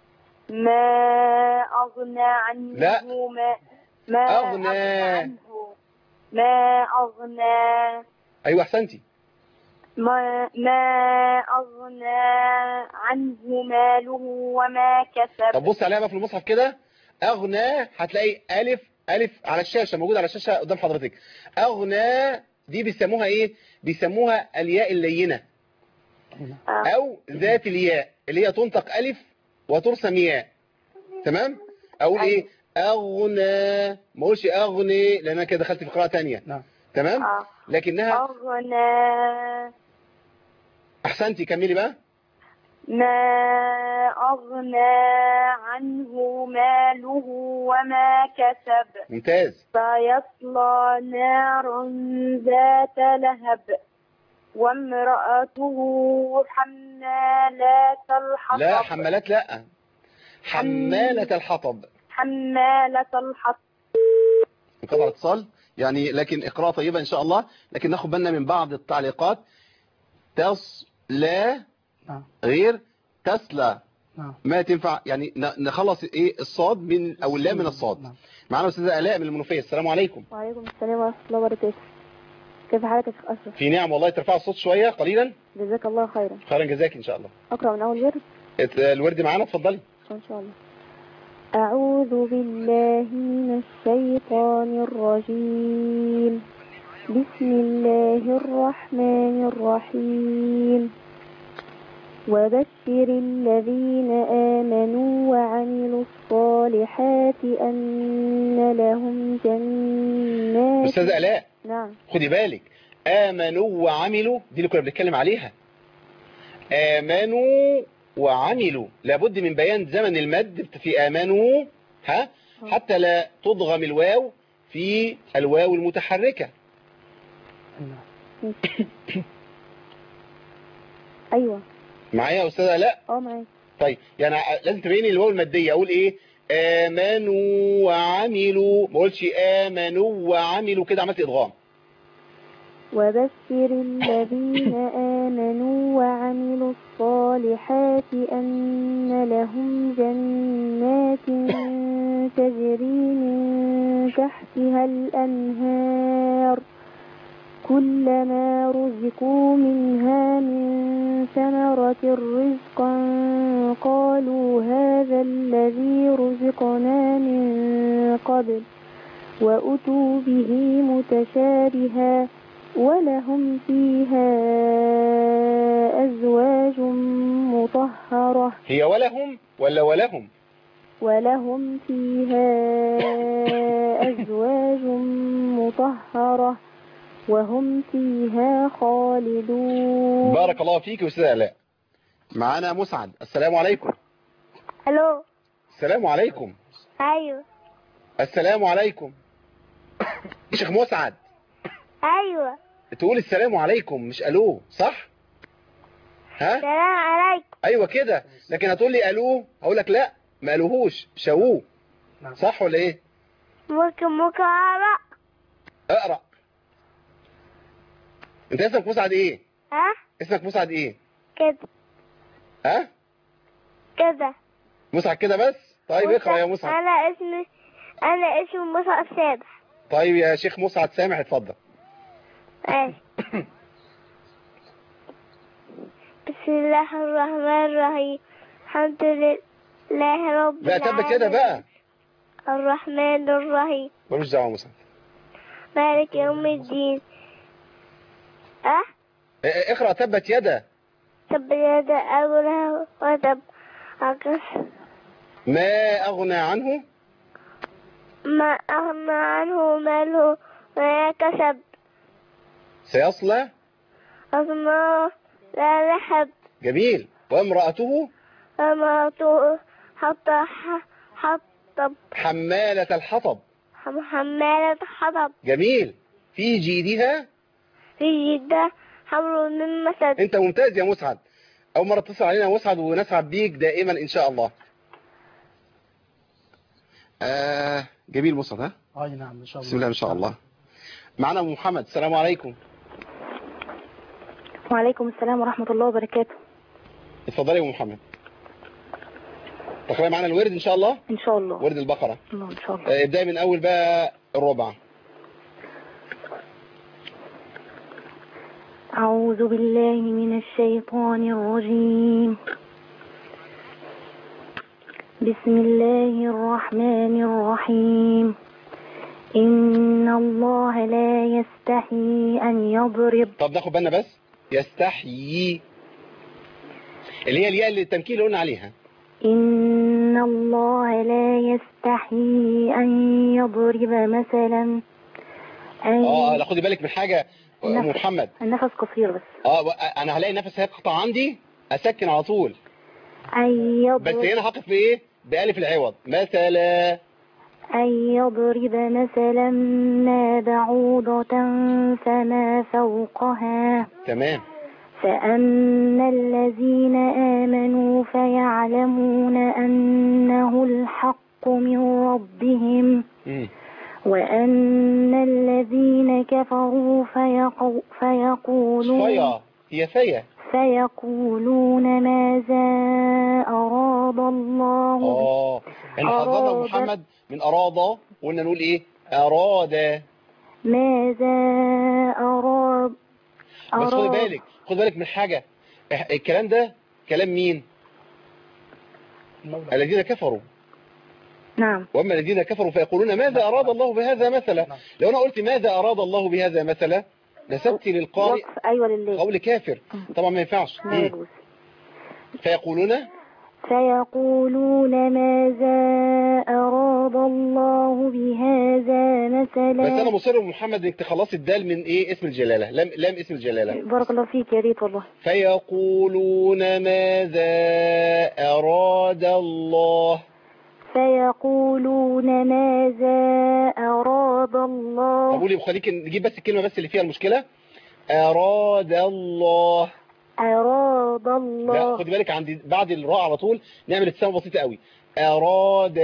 ما أغنى عنه لا. ما ما أغنى. عنه ما أغنى أيوة أحسنتي ما ما أغنى عنه ماله وما كسب طب بص عليها بقى في المصحف كده أغنى هتلاقي ألف ألف على الشاشة موجود على الشاشة قدام حضرتك أغنى دي بيسموها إيه بيسموها الياء اللينة آه. أو ذات الياء اللي هي تنطق ألف وترسم ياء تمام أقول إيه أغنى ما أقولش أغني لأن أنا كده دخلت في قراءة تانية نعم تمام آه. لكنها أغنى أحسنتي كملي بقى ما أغنى عنه ماله وما كسب ممتاز سيصلى نارا ذات لهب وامرأته حمالة الحطب لا حمالات لا حمالة الحطب حمالة الحطب انقطع الاتصال يعني لكن اقراء طيبة ان شاء الله لكن ناخد بالنا من بعض التعليقات تصلى نعم غير تسلى نعم ما تنفع يعني ن- نخلص ايه الصاد من او اللام من الصاد نعم. معانا استاذه الاء من المنوفيه السلام عليكم وعليكم السلام ورحمة الله وبركاته كيف حالك يا شيخ أشرف في نعم والله ترفع الصوت شويه قليلا جزاك الله خيرا خيرا جزاك ان شاء الله أقرأ من أول ورد ات- الورد معانا اتفضلي إن شاء الله أعوذ بالله من الشيطان الرجيم بسم الله الرحمن الرحيم وبشر الذين آمنوا وعملوا الصالحات أن لهم جنات استاذه الاء نعم خدي بالك آمنوا وعملوا دي اللي كنا بنتكلم عليها آمنوا وعملوا لابد من بيان زمن المد في آمنوا ها حتى لا تضغم الواو في الواو المتحركة نعم. أيوة معايا يا أستاذة لا اه معاك طيب يعني لازم تبيني الواو المادية أقول إيه آمنوا وعملوا ما أقولش آمنوا وعملوا كده عملت إضغام وبشر الذين آمنوا وعملوا الصالحات أن لهم جنات تجري من تحتها الأنهار كلما رزقوا منها من ثمرة رزقا قالوا هذا الذي رزقنا من قبل وأتوا به متشابها ولهم فيها أزواج مطهرة هي ولهم ولا ولهم ولهم فيها أزواج مطهرة وهم فيها خالدون بارك الله فيك يا أستاذة آلاء معانا مسعد السلام عليكم الو السلام عليكم ايوه السلام عليكم يا شيخ مسعد ايوه تقول السلام عليكم مش الو صح ها سلام عليكم ايوه كده لكن هتقول لي الو هقول لك لا ما الوهوش شووه نعم. صح ولا ايه ممكن ممكن اقرا اقرا انت اسمك مسعد ايه ها اسمك مسعد ايه كده ها كده مسعد كده بس طيب اقرا يا مسعد انا اسمي انا اسمي مصعب سابح طيب يا شيخ مسعد سامح اتفضل ماشي بسم الله الرحمن الرحيم الحمد لله رب لا تبت يدا بقى الرحمن الرحيم ملوش دعوه يا مسعد مالك يوم الدين أه اه، اه، اقرا تبت يدا تب يد أوله وتب عكس ما اغنى عنه ما أغنى عنه ماله ما كسب سيصلى أصنع لا لحب جميل وامرأته أمرته حتى حطب حمالة الحطب حمالة حطب جميل في جيدها في جدة حمر من مسد انت ممتاز يا مسعد اول مرة تتصل علينا يا مسعد ونسعد بيك دائما ان شاء الله آه جميل مسعد ها اي نعم ان شاء الله بسم الله ما شاء الله معنا أم محمد السلام عليكم وعليكم السلام ورحمة الله وبركاته اتفضلي يا أم محمد تقرأي معنا الورد ان شاء الله إن شاء الله ورد البقرة الله إن شاء الله آه، ابدأي من اول بقى الربع أعوذ بالله من الشيطان الرجيم بسم الله الرحمن الرحيم إن الله لا يستحي أن يضرب طب ناخد بالنا بس يستحيي اللي هي الياء اللي التمكين اللي قلنا عليها إن الله لا يستحي أن يضرب مثلا أن اه لا خدي بالك من حاجة أم نفس. محمد النفس قصير بس اه و- انا هلاقي نفس هيقطع عندي اسكن على طول أن بس يضرب هنا هقف بايه بألف العوض مثلا أن يضرب مثلا ما بعوضة فما فوقها تمام فأما الذين آمنوا فيعلمون أنه الحق من ربهم مم. وأن الذين كفروا فيقو فيقولون فيا هي فيا فيقولون ماذا أراد الله اه احنا حضرنا أراد. محمد من اراد قلنا نقول ايه اراد ماذا أراد بس خدي أراد بالك خدي بالك من حاجة إح- الكلام ده كلام مين المولى. الذين كفروا نعم واما الذين كفروا فيقولون ماذا اراد الله بهذا مثلا نعم. لو انا قلت ماذا اراد الله بهذا مثلا نسبت للقارئ وقف أيوة لله قول كافر طبعا ما ينفعش لا مم. يجوز فيقولون فيقولون ماذا أراد الله بهذا بس انا مثلا مصر محمد انك تخلصي الدال من ايه اسم الجلالة لم لم اسم الجلالة بارك الله فيك يا ريت والله فيقولون ماذا اراد الله فيقولون ماذا أراد طب الله قولي خليك نجيب بس الكلمة بس اللي فيها المشكلة اراد الله أراد لا الله خدي بالك عند بعد الراء على طول نعمل ابتسامة بسيطة قوي اراد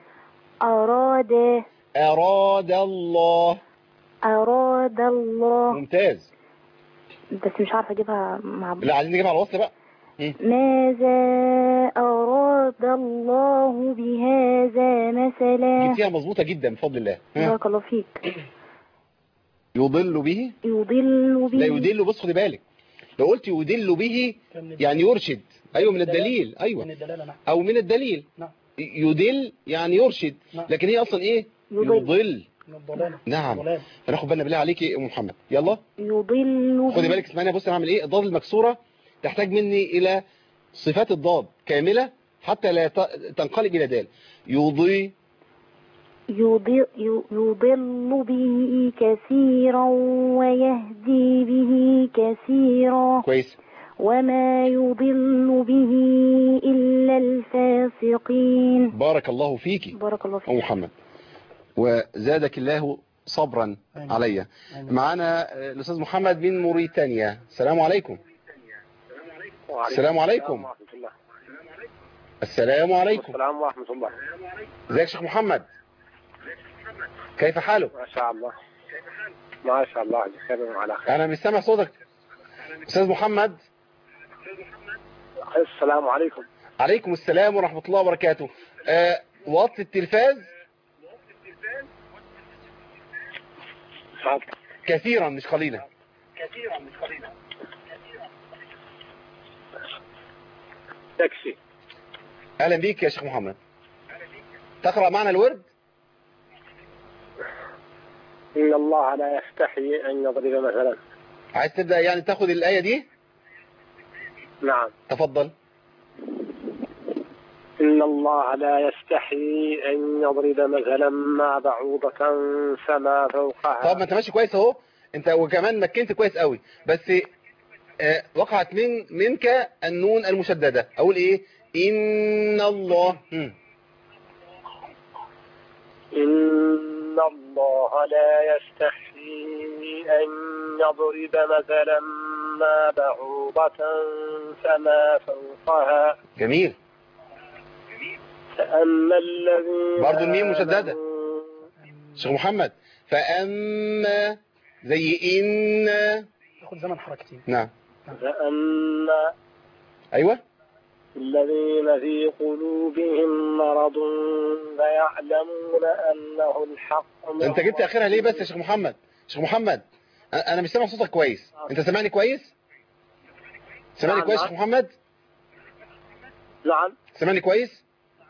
أراد اراد الله أراد الله ممتاز بس مش عارفة أجيبها مع لا عايزين نجيبها على الوصل بقى مم. ماذا أراد الله بهذا مثلا جبتيها مظبوطة جدا بفضل الله ها. بارك الله فيك يضل به يضل به لا يدل بص خدي بالك لو قلت يدل به كان من يعني يرشد ايوه من الدليل ايوه من الدلالة نعم او من الدليل نعم يدل يعني يرشد نعم. لكن هي اصلا ايه يضل. يضل من الضلالة نعم. الضلال. فناخد بالنا بالله عليك يا ام محمد يلا يضل خدي به بالك اسمعني بص انا هعمل ايه الضاد المكسوره تحتاج مني الى صفات الضاد كامله حتى لا ت- تنقلب الى دال يضي يضل, يضل به كثيرا ويهدي به كثيرا كويس وما يضل به إلا الفاسقين بارك الله فيكي بارك الله أم فيك محمد وزادك الله صبرا آمين. عليا آمين. معنا آه، الأستاذ محمد من موريتانيا السلام عليكم السلام عليكم ورحمة الله السلام عليكم السلام ورحمة الله ازيك يا شيخ محمد كيف حالك ما شاء الله ما شاء الله بخير وعلى خير انا مش سامع صوتك استاذ محمد السلام عليكم عليكم السلام ورحمة الله وبركاته آه وطي التلفاز كثيرا مش قليلا تكفي اهلا بيك يا شيخ محمد تقرأ معنا الورد إن الله لا يستحي أن يضرب مثلا عايز تبدأ يعني تاخد الآية دي نعم تفضل إن الله لا يستحي أن يضرب مثلا ما بعوضة فما فوقها طب ما انت ماشي كويس اهو انت وكمان مكنت كويس قوي بس آه وقعت من منك النون المشددة اقول ايه ان الله مم. إن الله لا يستحي أن يضرب مثلا ما بعوضة فما فوقها جميل فأما الذين برضو الميم مشددة. آمنوا شيخ محمد فأما زي إن تاخد زمن حركتين نعم فأما أيوة الذين في قلوبهم مرض فيعلمون أنه الحق من انت جبت اخرها ليه بس يا شيخ محمد شيخ محمد أ- انا مش سامع صوتك كويس انت سامعني كويس سامعني نعم، كويس يا نعم. شيخ محمد نعم سامعني كويس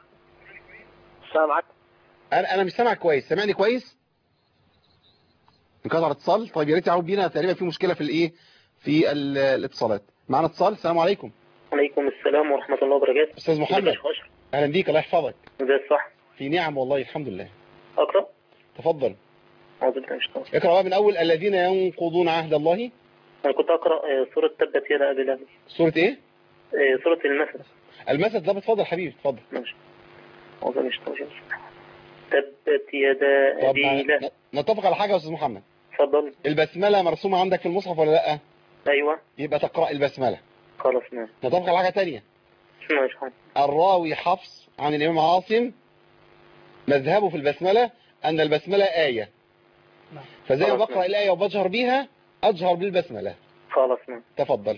سامعك انا انا مش سامعك كويس سامعني كويس انقطع الاتصال طيب يا ريت يعود بينا تقريبا في مشكله في الايه في ال- الاتصالات معانا اتصال السلام عليكم عليكم السلام ورحمة الله وبركاته استاذ محمد اهلا بيك الله يحفظك ده الصح في نعم والله الحمد لله أقرأ تفضل أعوذ بالله من الشيطان اقرا بقى من اول الذين ينقضون عهد الله أنا كنت أقرأ آه، سورة تبت يد أبي لهب سوره ايه آه، سورة المثل المسد ده اتفضل حبيبي اتفضل ماشي أعوذ بالله من الشيطان الرجيم. تبت يدا طب أبي لهب ن- نتفق على حاجه يا استاذ محمد اتفضل البسمله مرسومه عندك في المصحف ولا لا أيوة يبقى تقرا البسمله خلاص نعم نتفق على حاجه تانية ماشي حاضر. الراوي حفص عن الامام عاصم مذهبه في البسمله ان البسمله ايه نعم. فزي ما خلاص. بقرا الايه وبجهر بيها اجهر بالبسمله خلاص نعم تفضل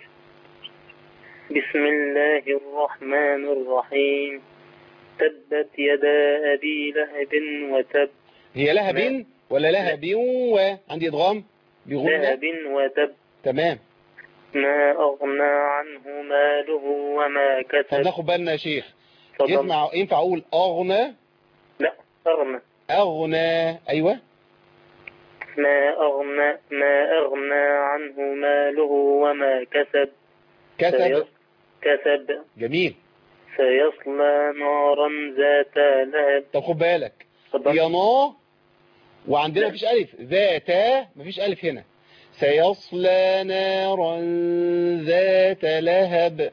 بسم الله الرحمن الرحيم تبت يدا أبي لهب وتب هي لها بن ولا لها بن و عندي ادغام بغنى لهب وتب تمام ما أغنى عنه ماله وما طب كسب ناخد بالنا يا شيخ تفضل. يسمع ينفع اقول اغنى لا أغنى اغنى ايوه ما أغنى ما أغنى عنه ماله وما كسب كسب سيص- كسب جميل سيصلى نارا ذات لهب طب خد بالك تفضل. يا نا وعندنا مفيش ألف ذات مفيش ألف هنا سيصلى نارا ذات لهب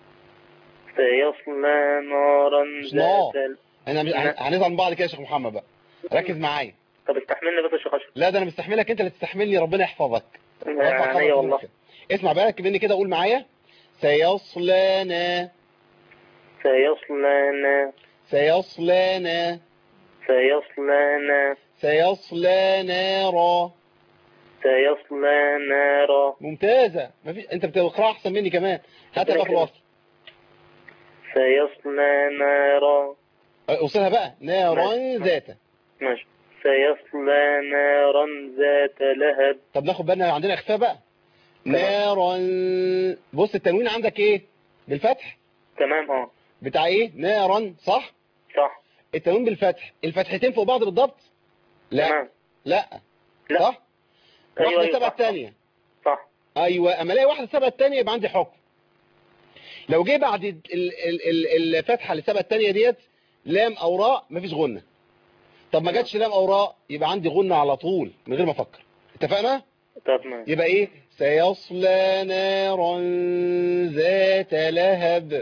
سيصلى نارا مش نار. ذات احنا مش- هن- هنزعل من بعض كده يا شيخ محمد بقى ركز معايا طب استحملني بس يا شيخ أشرف لا ده انا مستحملك انت اللي تستحملني ربنا يحفظك وارفع عينيا قدرك والله منك. اسمع بالك مني كده قول معايا سيصلى نا سيصلى نا سيصلى نا سيصلى نا سيصلى نارا سيصلى نارا ممتازة مفيش انت بتقرا احسن مني كمان هاتها بقى في الوصل سيصلى نارا اوصلها بقى نارا ماشي. ذات ماشي سيصلى نارا ذات لهب طب ناخد بالنا عندنا اخفاء بقى نارا بص التنوين عندك ايه بالفتح تمام اه بتاع ايه نارا صح صح التنوين بالفتح الفتحتين فوق بعض بالضبط لا تمام لا لا. صح أيوة، واحدة أيوة، سبع صح. الثانية صح ايوه اما الاقي واحدة سبع الثانية يبقى عندي حكم لو جه بعد ال- ال- ال- الفتحة اللي سبع الثانية ديت لام او راء مفيش غنة طب ما جاتش لام او راء يبقى عندي غنة على طول من غير ما افكر اتفقنا طب ماشي يبقى ايه سيصلى نارا ذات لهب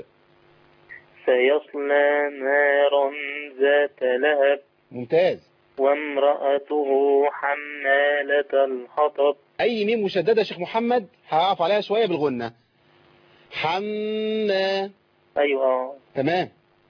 سيصلى نارا ذات لهب ممتاز وامرأته حمالة الحطب اي ميم مشدده يا شيخ محمد هقف عليها شويه بالغنه حما أيوة آه. تمام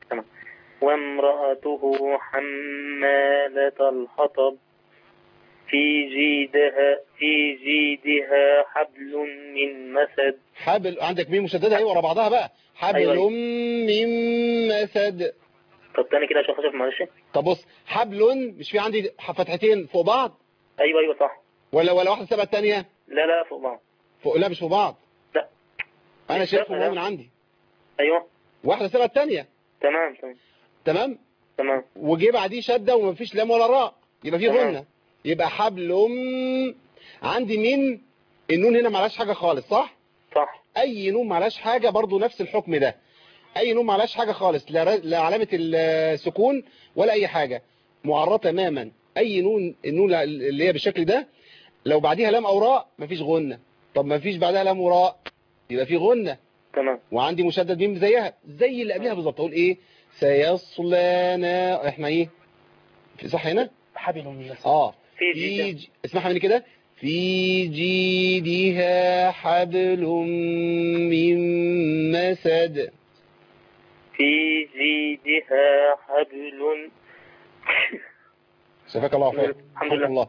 وامرأته حمالة الحطب في جيدها في جيدها حبل من مسد حبل عندك ميم مشدده اهي ورا بعضها بقى حبل أيوة. من مسد طب تاني كده يا شيخ أشرف معلش طب بص حبل مش في عندي فتحتين فوق بعض أيوة أيوة صح ولا ولا واحده سبعه الثانيه لا لا فوق بعض فوق لا مش فوق بعض لا. انا مش شايفه فارقة، هو لا. من عندي أيوة واحده سبعه الثانيه تمام تمام تمام تمام وجه بعديه شده ومفيش لام ولا راء يبقى فيه تمام. غنه يبقى حبل م- عندي مين النون هنا معلاش حاجه خالص صح صح اي نون معلاش حاجه برضو نفس الحكم ده اي نون معلاش حاجه خالص لا, ر- لا علامه السكون ولا اي حاجه معرضه تماما اي نون النون اللي هي بالشكل ده لو بعديها لام او راء مفيش غنه طب مفيش بعدها لام وراء يبقى في غنه تمام وعندي مشدد ميم زيها زي اللي قبلها بالظبط اقول ايه سيصلى نا- احنا ايه في صح هنا حبل من مسد اه في في جيدها ج... اسمعها مني كده في جيدها حبل من مسد في جيدها حبل شفاك الله وعافاك الحمد لله. الله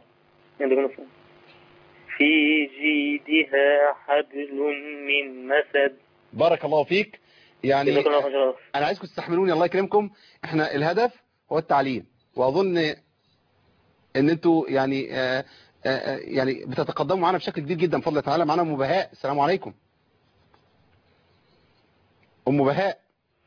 في جيدها حبل من مسد بارك الله فيك يعني جزاك الله خير انا عايزكم تستحملوني الله يكرمكم احنا الهدف هو التعليم واظن ان انتوا يعني آه آه آه، يعني بتتقدموا معانا بشكل كبير جدا بفضل الله تعالى معانا ام بهاء السلام عليكم ام بهاء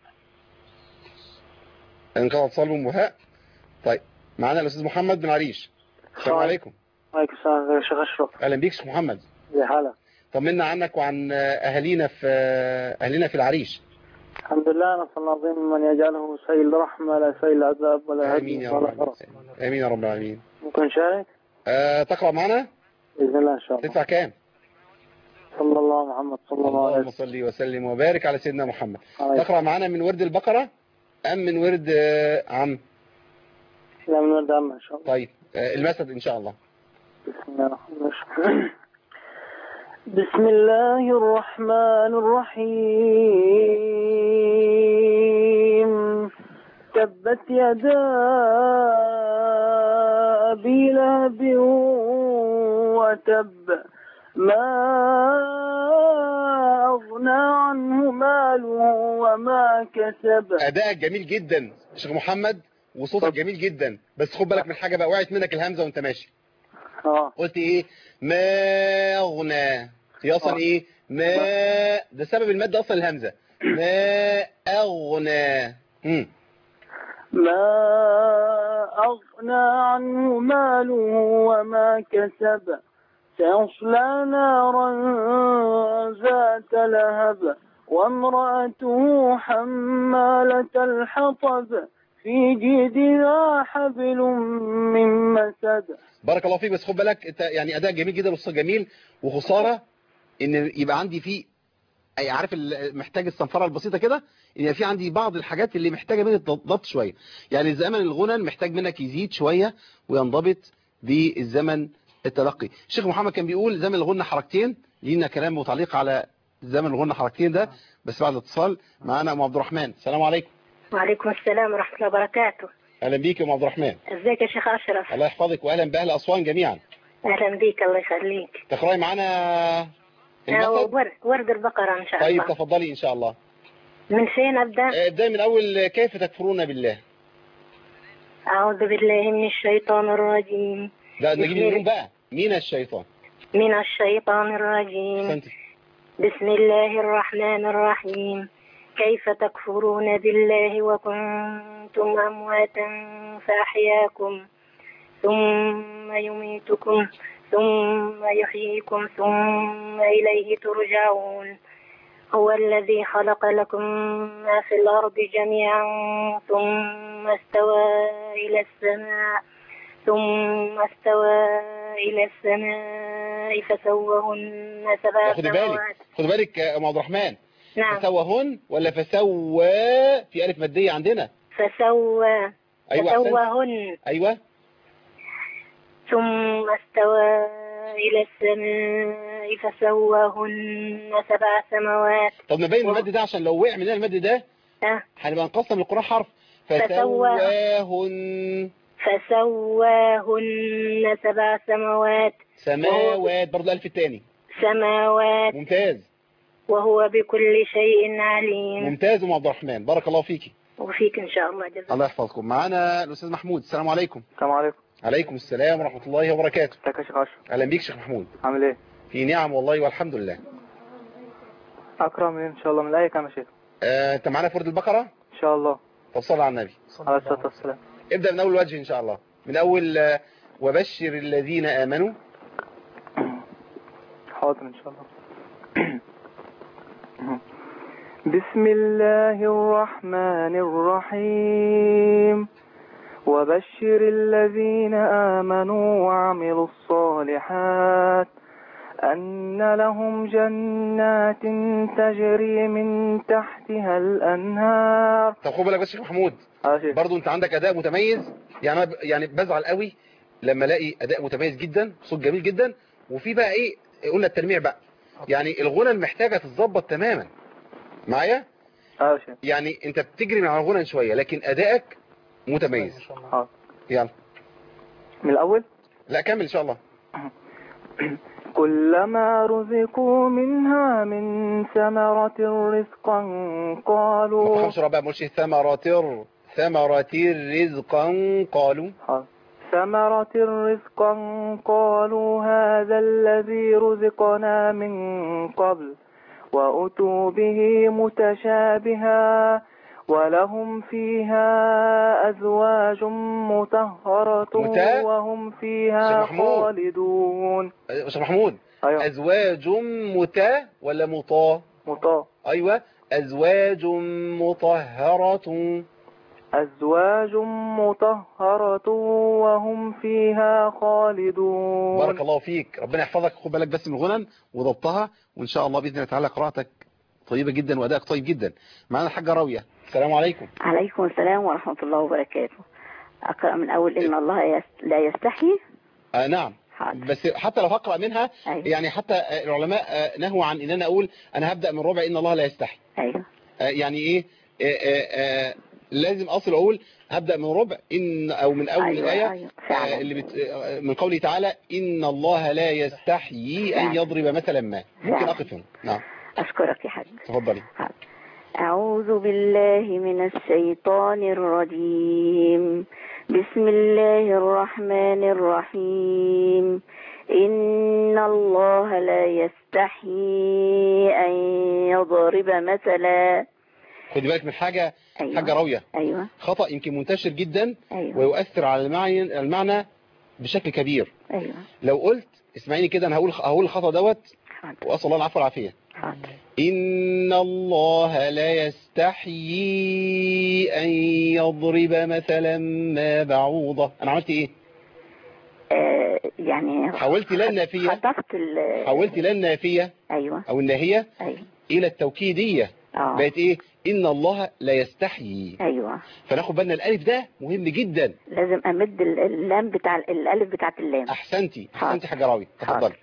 انقطع اتصال بام بهاء طيب معانا الاستاذ محمد بن عريش السلام خير. عليكم عليكم السلام يا شيخ أشرف اهلا بيك شيخ محمد يا هلا طمنا عنك وعن اهالينا في اهلنا في العريش الحمد لله نسأل الله العظيم من يجعله سيل رحمة لا سيل عذاب ولا امين هدي يا ولا رب فرج العالمين. امين يا رب العالمين ممكن نشارك أه تقرا معنا بإذن الله إن شاء الله تدفع كام صلى الله محمد صلى الله عليه اللهم وسلم صل وسلم وبارك على سيدنا محمد عليه تقرا معنا من ورد البقره ام من ورد آه، عم لا من ولد عمه إن شاء الله طيب آه، المسد ان شاء الله بسم الله الرحمن الرحيم بسم الله الرحمن الرحيم تبت يدا أبي لهب وتب ما أغنى عنه ماله وما كسب ادائك جميل جدا شيخ محمد وصوتك جميل جدا بس خد بالك من حاجه بقى وقعت منك الهمزه وانت ماشي اه قلت ايه ما اغنى هي اصلا آه. ايه ما ده سبب المد اصلا الهمزه ما اغنى مم. ما أغنى عنه ماله وما كسب سيصلى نارا ذات لهب وامرأته حمالة الحطب في جيدها حبل من مسد بارك الله فيك بس خد بالك انت يعني اداء جميل جدا وصوت جميل وخساره ان يبقى عندي فيه اي عارف ال- محتاج الصنفره البسيطه كده ان في عندي بعض الحاجات اللي محتاجه منك ضبط شويه يعني زمن الغنى محتاج منك يزيد شويه وينضبط بالزمن التلقي الشيخ محمد كان بيقول زمن الغنى حركتين لينا كلام وتعليق على زمن الغنى حركتين ده بس بعد الاتصال معانا ام عبد الرحمن السلام عليكم وعليكم السلام ورحمة الله وبركاته اهلا بيك يا ام عبد الرحمن ازيك يا شيخ أشرف الله يحفظك واهلا باهل اسوان جميعا أهلا بيك الله يخليك تقراي معانا آه، المثل ورد, ورد البقرة إن شاء طيب الله تفضلي ان شاء الله من فين أبدأ آه، ابدأي من اول كيف تكفرون بالله أعوذ بالله من الشيطان الرجيم ده نجيب بسم النون بقى مين الشيطان من الشيطان الرجيم احسنتي بسم الله الرحمن الرحيم كيف تكفرون بالله وكنتم أمواتا فأحياكم ثم يميتكم ثم يحييكم ثم إليه ترجعون هو الذي خلق لكم ما في الأرض جميعا ثم استوى إلى السماء ثم استوى إلى السماء فسوهن سبع خدي بالك سماوات خدي بالك يا ام عبد الرحمن نعم فسوهن ولا فسوى في الف ماديه عندنا فسوى ايوه أحسنت. فسوهن ايوه ثم استوى إلى السماء فسوهن سبع سماوات طب نبين و- المد ده عشان لو وقع مننا المد ده آه. هنبقى نقسم القرآن حرف فسوى. فسواهن فسواهن سبع سماوات سماوات برضه الف التاني سماوات ممتاز وهو بكل شيء عليم ممتاز ام عبد الرحمن بارك الله فيكي وفيك إن شاء الله جزاك الله يحفظكم معانا الاستاذ محمود السلام عليكم السلام عليكم عليكم السلام ورحمه الله وبركاته ازيك يا شيخ اشرف اهلا بيك شيخ محمود عامل ايه في نعم والله والحمد لله اقرا من ان شاء الله من الايه كام يا شيخ آه، انت معانا فرد البقره ان شاء الله طب صل على النبي عليه الصلاه والسلام ابدا من اول وجه ان شاء الله من اول آه، وبشر الذين امنوا حاضر ان شاء الله بسم الله الرحمن الرحيم وبشر الذين آمنوا وعملوا الصالحات أن لهم جنات تجري من تحتها الأنهار طب خد بالك بس يا شيخ محمود آه شيخ. برضو انت عندك اداء متميز يعني أنا ب- يعني بزعل قوي لما الاقي اداء متميز جدا صوت جميل جدا وفي بقى ايه قلنا التلميع بقى يعني الغنى محتاجه تتظبط تماما معايا آه شيخ. يعني انت بتجري من على الغنى شويه لكن ادائك متميز حاضر. يلا من الأول لا كمل ان شاء الله كلما رزقوا منها من ثمرة رزقا ما قالوا تفهمش ربع مش ثمرات ثمرات رزقا قالوا حاضر. ثمرة رزقا قالوا هذا الذي رزقنا من قبل وأتوا به متشابها ولهم فيها أزواج مطهرة متى؟ وهم شيخ فيها محمود. خالدون شيخ محمود أيوة ازواج متى ولا مطا مطا ايوه ازواج مطهرة أزواج مطهرة وهم فيها خالدون بارك الله فيك ربنا يحفظك خد بالك بس من الغنن وضبطها وان شاء الله باذن الله تعالى قراءتك طيبه جدا وادائك طيب جدا معانا الحاجه راويه السلام عليكم عليكم السلام ورحمة الله وبركاته أقرأ من أول إن الله يس- لا يستحي آه نعم حاضر بس حتى لو هقرا منها أيوة. يعني حتى آه، العلماء آه، نهوا عن ان انا اقول انا هبدا من ربع ان الله لا يستحي أيوة آه، يعني ايه آه، آه، آه، لازم اصل اقول هبدا من ربع ان او من اول أيوة، الايه أيوة، آه، فعلا. اللي بت... آه، من قوله تعالى ان الله لا يستحيي ان فعلا. يضرب مثلا ما ممكن فعلا. اقف هنا نعم أشكرك يا حاج تفضلي أعوذ بالله من الشيطان الرجيم بسم الله الرحمن الرحيم إن الله لا يستحيي أن يضرب مثلا خدي بالك من حاجه أيوة. حاجه راويه أيوة خطا يمكن منتشر جدا أيوة ويؤثر على المعنى المعنى بشكل كبير أيوة لو قلت اسمعيني كده انا هقول هقول الخطا دوت حاضر واسال الله العفو والعافيه حاضر إن الله لا يستحيي أن يضرب مثلا ما بعوضة أنا عملت إيه؟ آه يعني حولت لا النافية خطفت ال حولت لا النافية أيوة أو الناهية أيوة إلى التوكيدية آه بقت إيه؟ إن الله لا يستحيي أيوة فناخد بالنا الألف ده مهم جدا لازم أمد ال- اللام بتاع الألف بتاعت اللام أحسنتي حاضر. أحسنتي حاجة راوي تفضلي حاضر.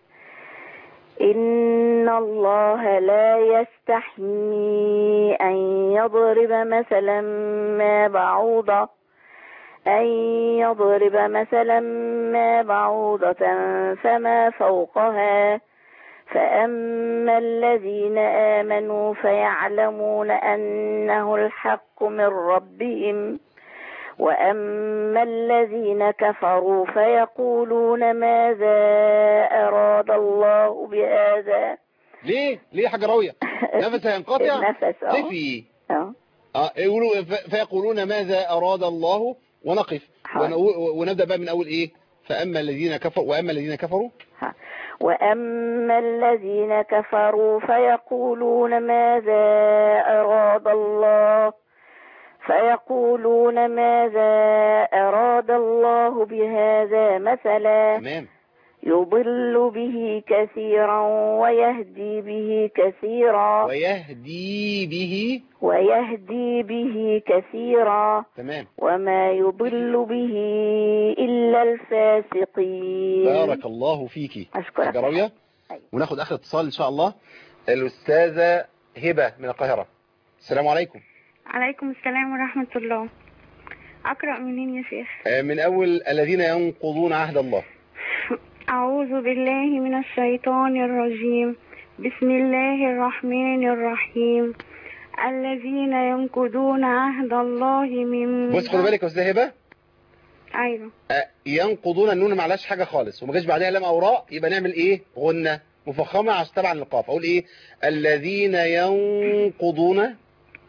إن الله لا يستحيي أن يضرب مثلا ما بعوضة أن يضرب مثلا ما بعوضة فما فوقها فأما الذين آمنوا فيعلمون أنه الحق من ربهم وأما الذين كفروا فيقولون ماذا أراد الله بهذا ليه؟ ليه حاجة راوية؟ نفس هينقطع؟ النفس اه تفي اه آه يقولوا ف- فيقولون ماذا أراد الله ونقف حاضر. ونقول- ونبدأ بقى من أول إيه فأما الذين كفروا وأما الذين كفروا وأما الذين كفروا فيقولون ماذا أراد الله فيقولون ماذا أراد الله بهذا مثلا تمام يضل به كثيرا ويهدي به كثيرا ويهدي به ويهدي به كثيرا تمام وما يضل به إلا الفاسقين بارك الله فيكي أشكرك. حاجة راوية أيوة. وناخد اخر اتصال ان شاء الله الاستاذة هبة من القاهرة السلام عليكم عليكم السلام ورحمة الله أقرأ منين يا شيخ آه، من اول الذين ينقضون عهد الله أعوذ بالله من الشيطان الرجيم بسم الله الرحمن الرحيم الذين ينقضون عهد الله من بص خد بالك يا استاذة هبة أيوة آه، ينقضون النون ما عليهاش حاجة خالص وما جاش بعدها لام او راء يبقى نعمل ايه غنة مفخمة عشان تبع القاف اقول ايه الذين ينقضون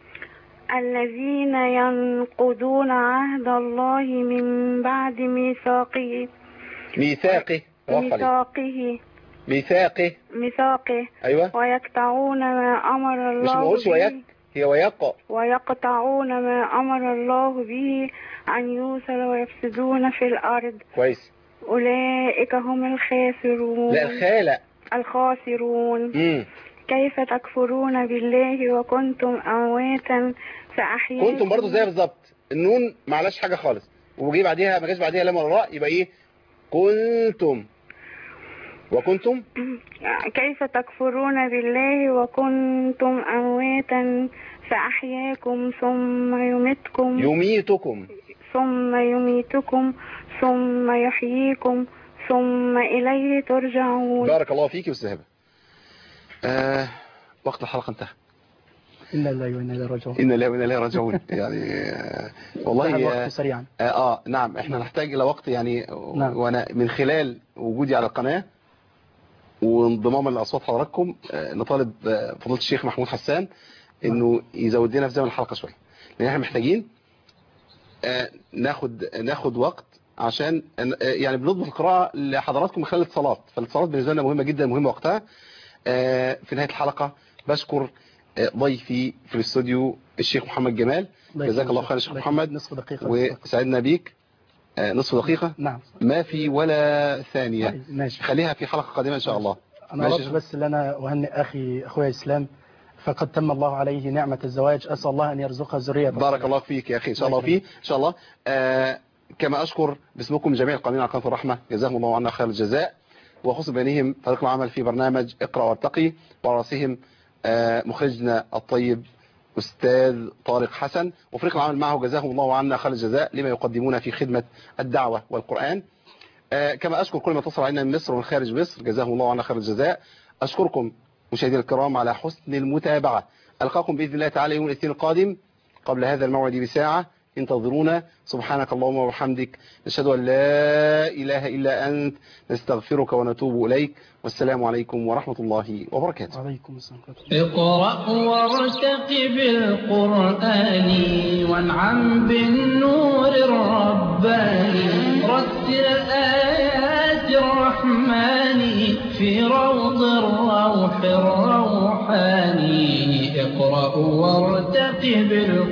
الذين ينقضون عهد الله من بعد ميثاقه ميثاقه برافو عليك. ميثاقه ميثاقه ميثاقه ايوه ويقطعون ما أمر الله مش ما اقولش به ويك هي ويق ويقطعون ما أمر الله به أن يوصل ويفسدون في الأرض كويس أولئك هم الخاسرون لا الخالق الخاسرون امم كيف تكفرون بالله وكنتم أمواتا فأحياكم كنتم برضو زي بالظبط النون ما عليهاش حاجة خالص وجي بعديها ما جاش بعديها لام ولا راء يبقى ايه كنتم وكنتم كيف تكفرون بالله وكنتم أمواتا فأحياكم ثم يمتكم يميتكم ثم يميتكم ثم يحييكم ثم إليه ترجعون بارك الله فيك يا هبه آه وقت الحلقة انتهى إنا لله وإنا إليه راجعون إن الله وإنا إليه راجعون يعني آه والله انتهى الوقت آه, سريعا آه, آه نعم احنا نحتاج إلى وقت يعني نعم. وأنا من خلال وجودي على القناة وانضماما لأصوات حضراتكم آه نطالب آه فضيلة الشيخ محمود حسان إنه يزود لنا في زمن الحلقة شوية لأن احنا محتاجين آه ناخد ناخد وقت عشان آه يعني بنضبط القراءة لحضراتكم من خلال الاتصالات فالاتصالات بالنسبة لنا مهمة جدا مهمة وقتها آه في نهاية الحلقة بشكر آه ضيفي في الاستوديو الشيخ محمد جمال جزاك الله خير يا شيخ الله محمد نصف دقيقة وسعدنا بيك آه نصف دقيقة نعم ما في ولا ثانية طيب، ماشي خليها في حلقة قادمة إن شاء الله أنا ماشي أردت يا شيخ؟ بس أن أنا أهنئ أخي أخويا إسلام فقد تم الله عليه نعمة الزواج أسأل الله أن يرزقها ذرية بارك الله فيك يا أخي إن شاء الله الله فيه إن شاء الله آه كما أشكر باسمكم جميع القائمين على قناة الرحمة جزاهم الله عنا خير الجزاء وخص بينهم فريق العمل في برنامج اقرأ وارتقي ورأسهم آه مخرجنا الطيب أستاذ طارق حسن وفريق العمل معه جزاهم الله عنا خير الجزاء لما يقدمون في خدمة الدعوة والقرآن آه كما أشكر كل من اتصل علينا من مصر ومن خارج مصر جزاهم الله عنا خير الجزاء أشكركم مشاهدينا الكرام على حسن المتابعة ألقاكم بإذن الله تعالى يوم الاثنين القادم قبل هذا الموعد بساعة انتظرونا سبحانك اللهم وبحمدك نشهد أن لا إله إلا أنت نستغفرك ونتوب إليك والسلام عليكم ورحمة الله وبركاته وعليكم السلام اقرأ وارتقب القرآن وانعم بالنور الرباني رتل آيات الرحمن في روض الروح الروحاني اقرأ وارتقب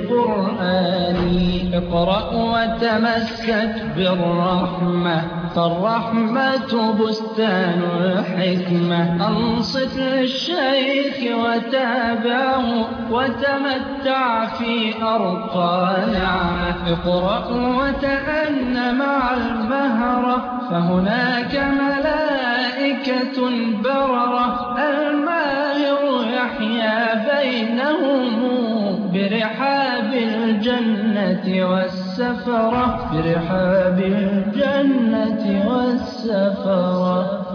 القرآن اقرأ وتمسك بالرحمة فالرحمة بستان الحكمة أنصت للشيخ وتابعه وتمتع في أرقى نعمة اقرأ وتأن مع المهرة فهناك ملائكة بررة الماهر يحيا بينهم برحاب الجنة والسفرة برحاب الجنة والسفرة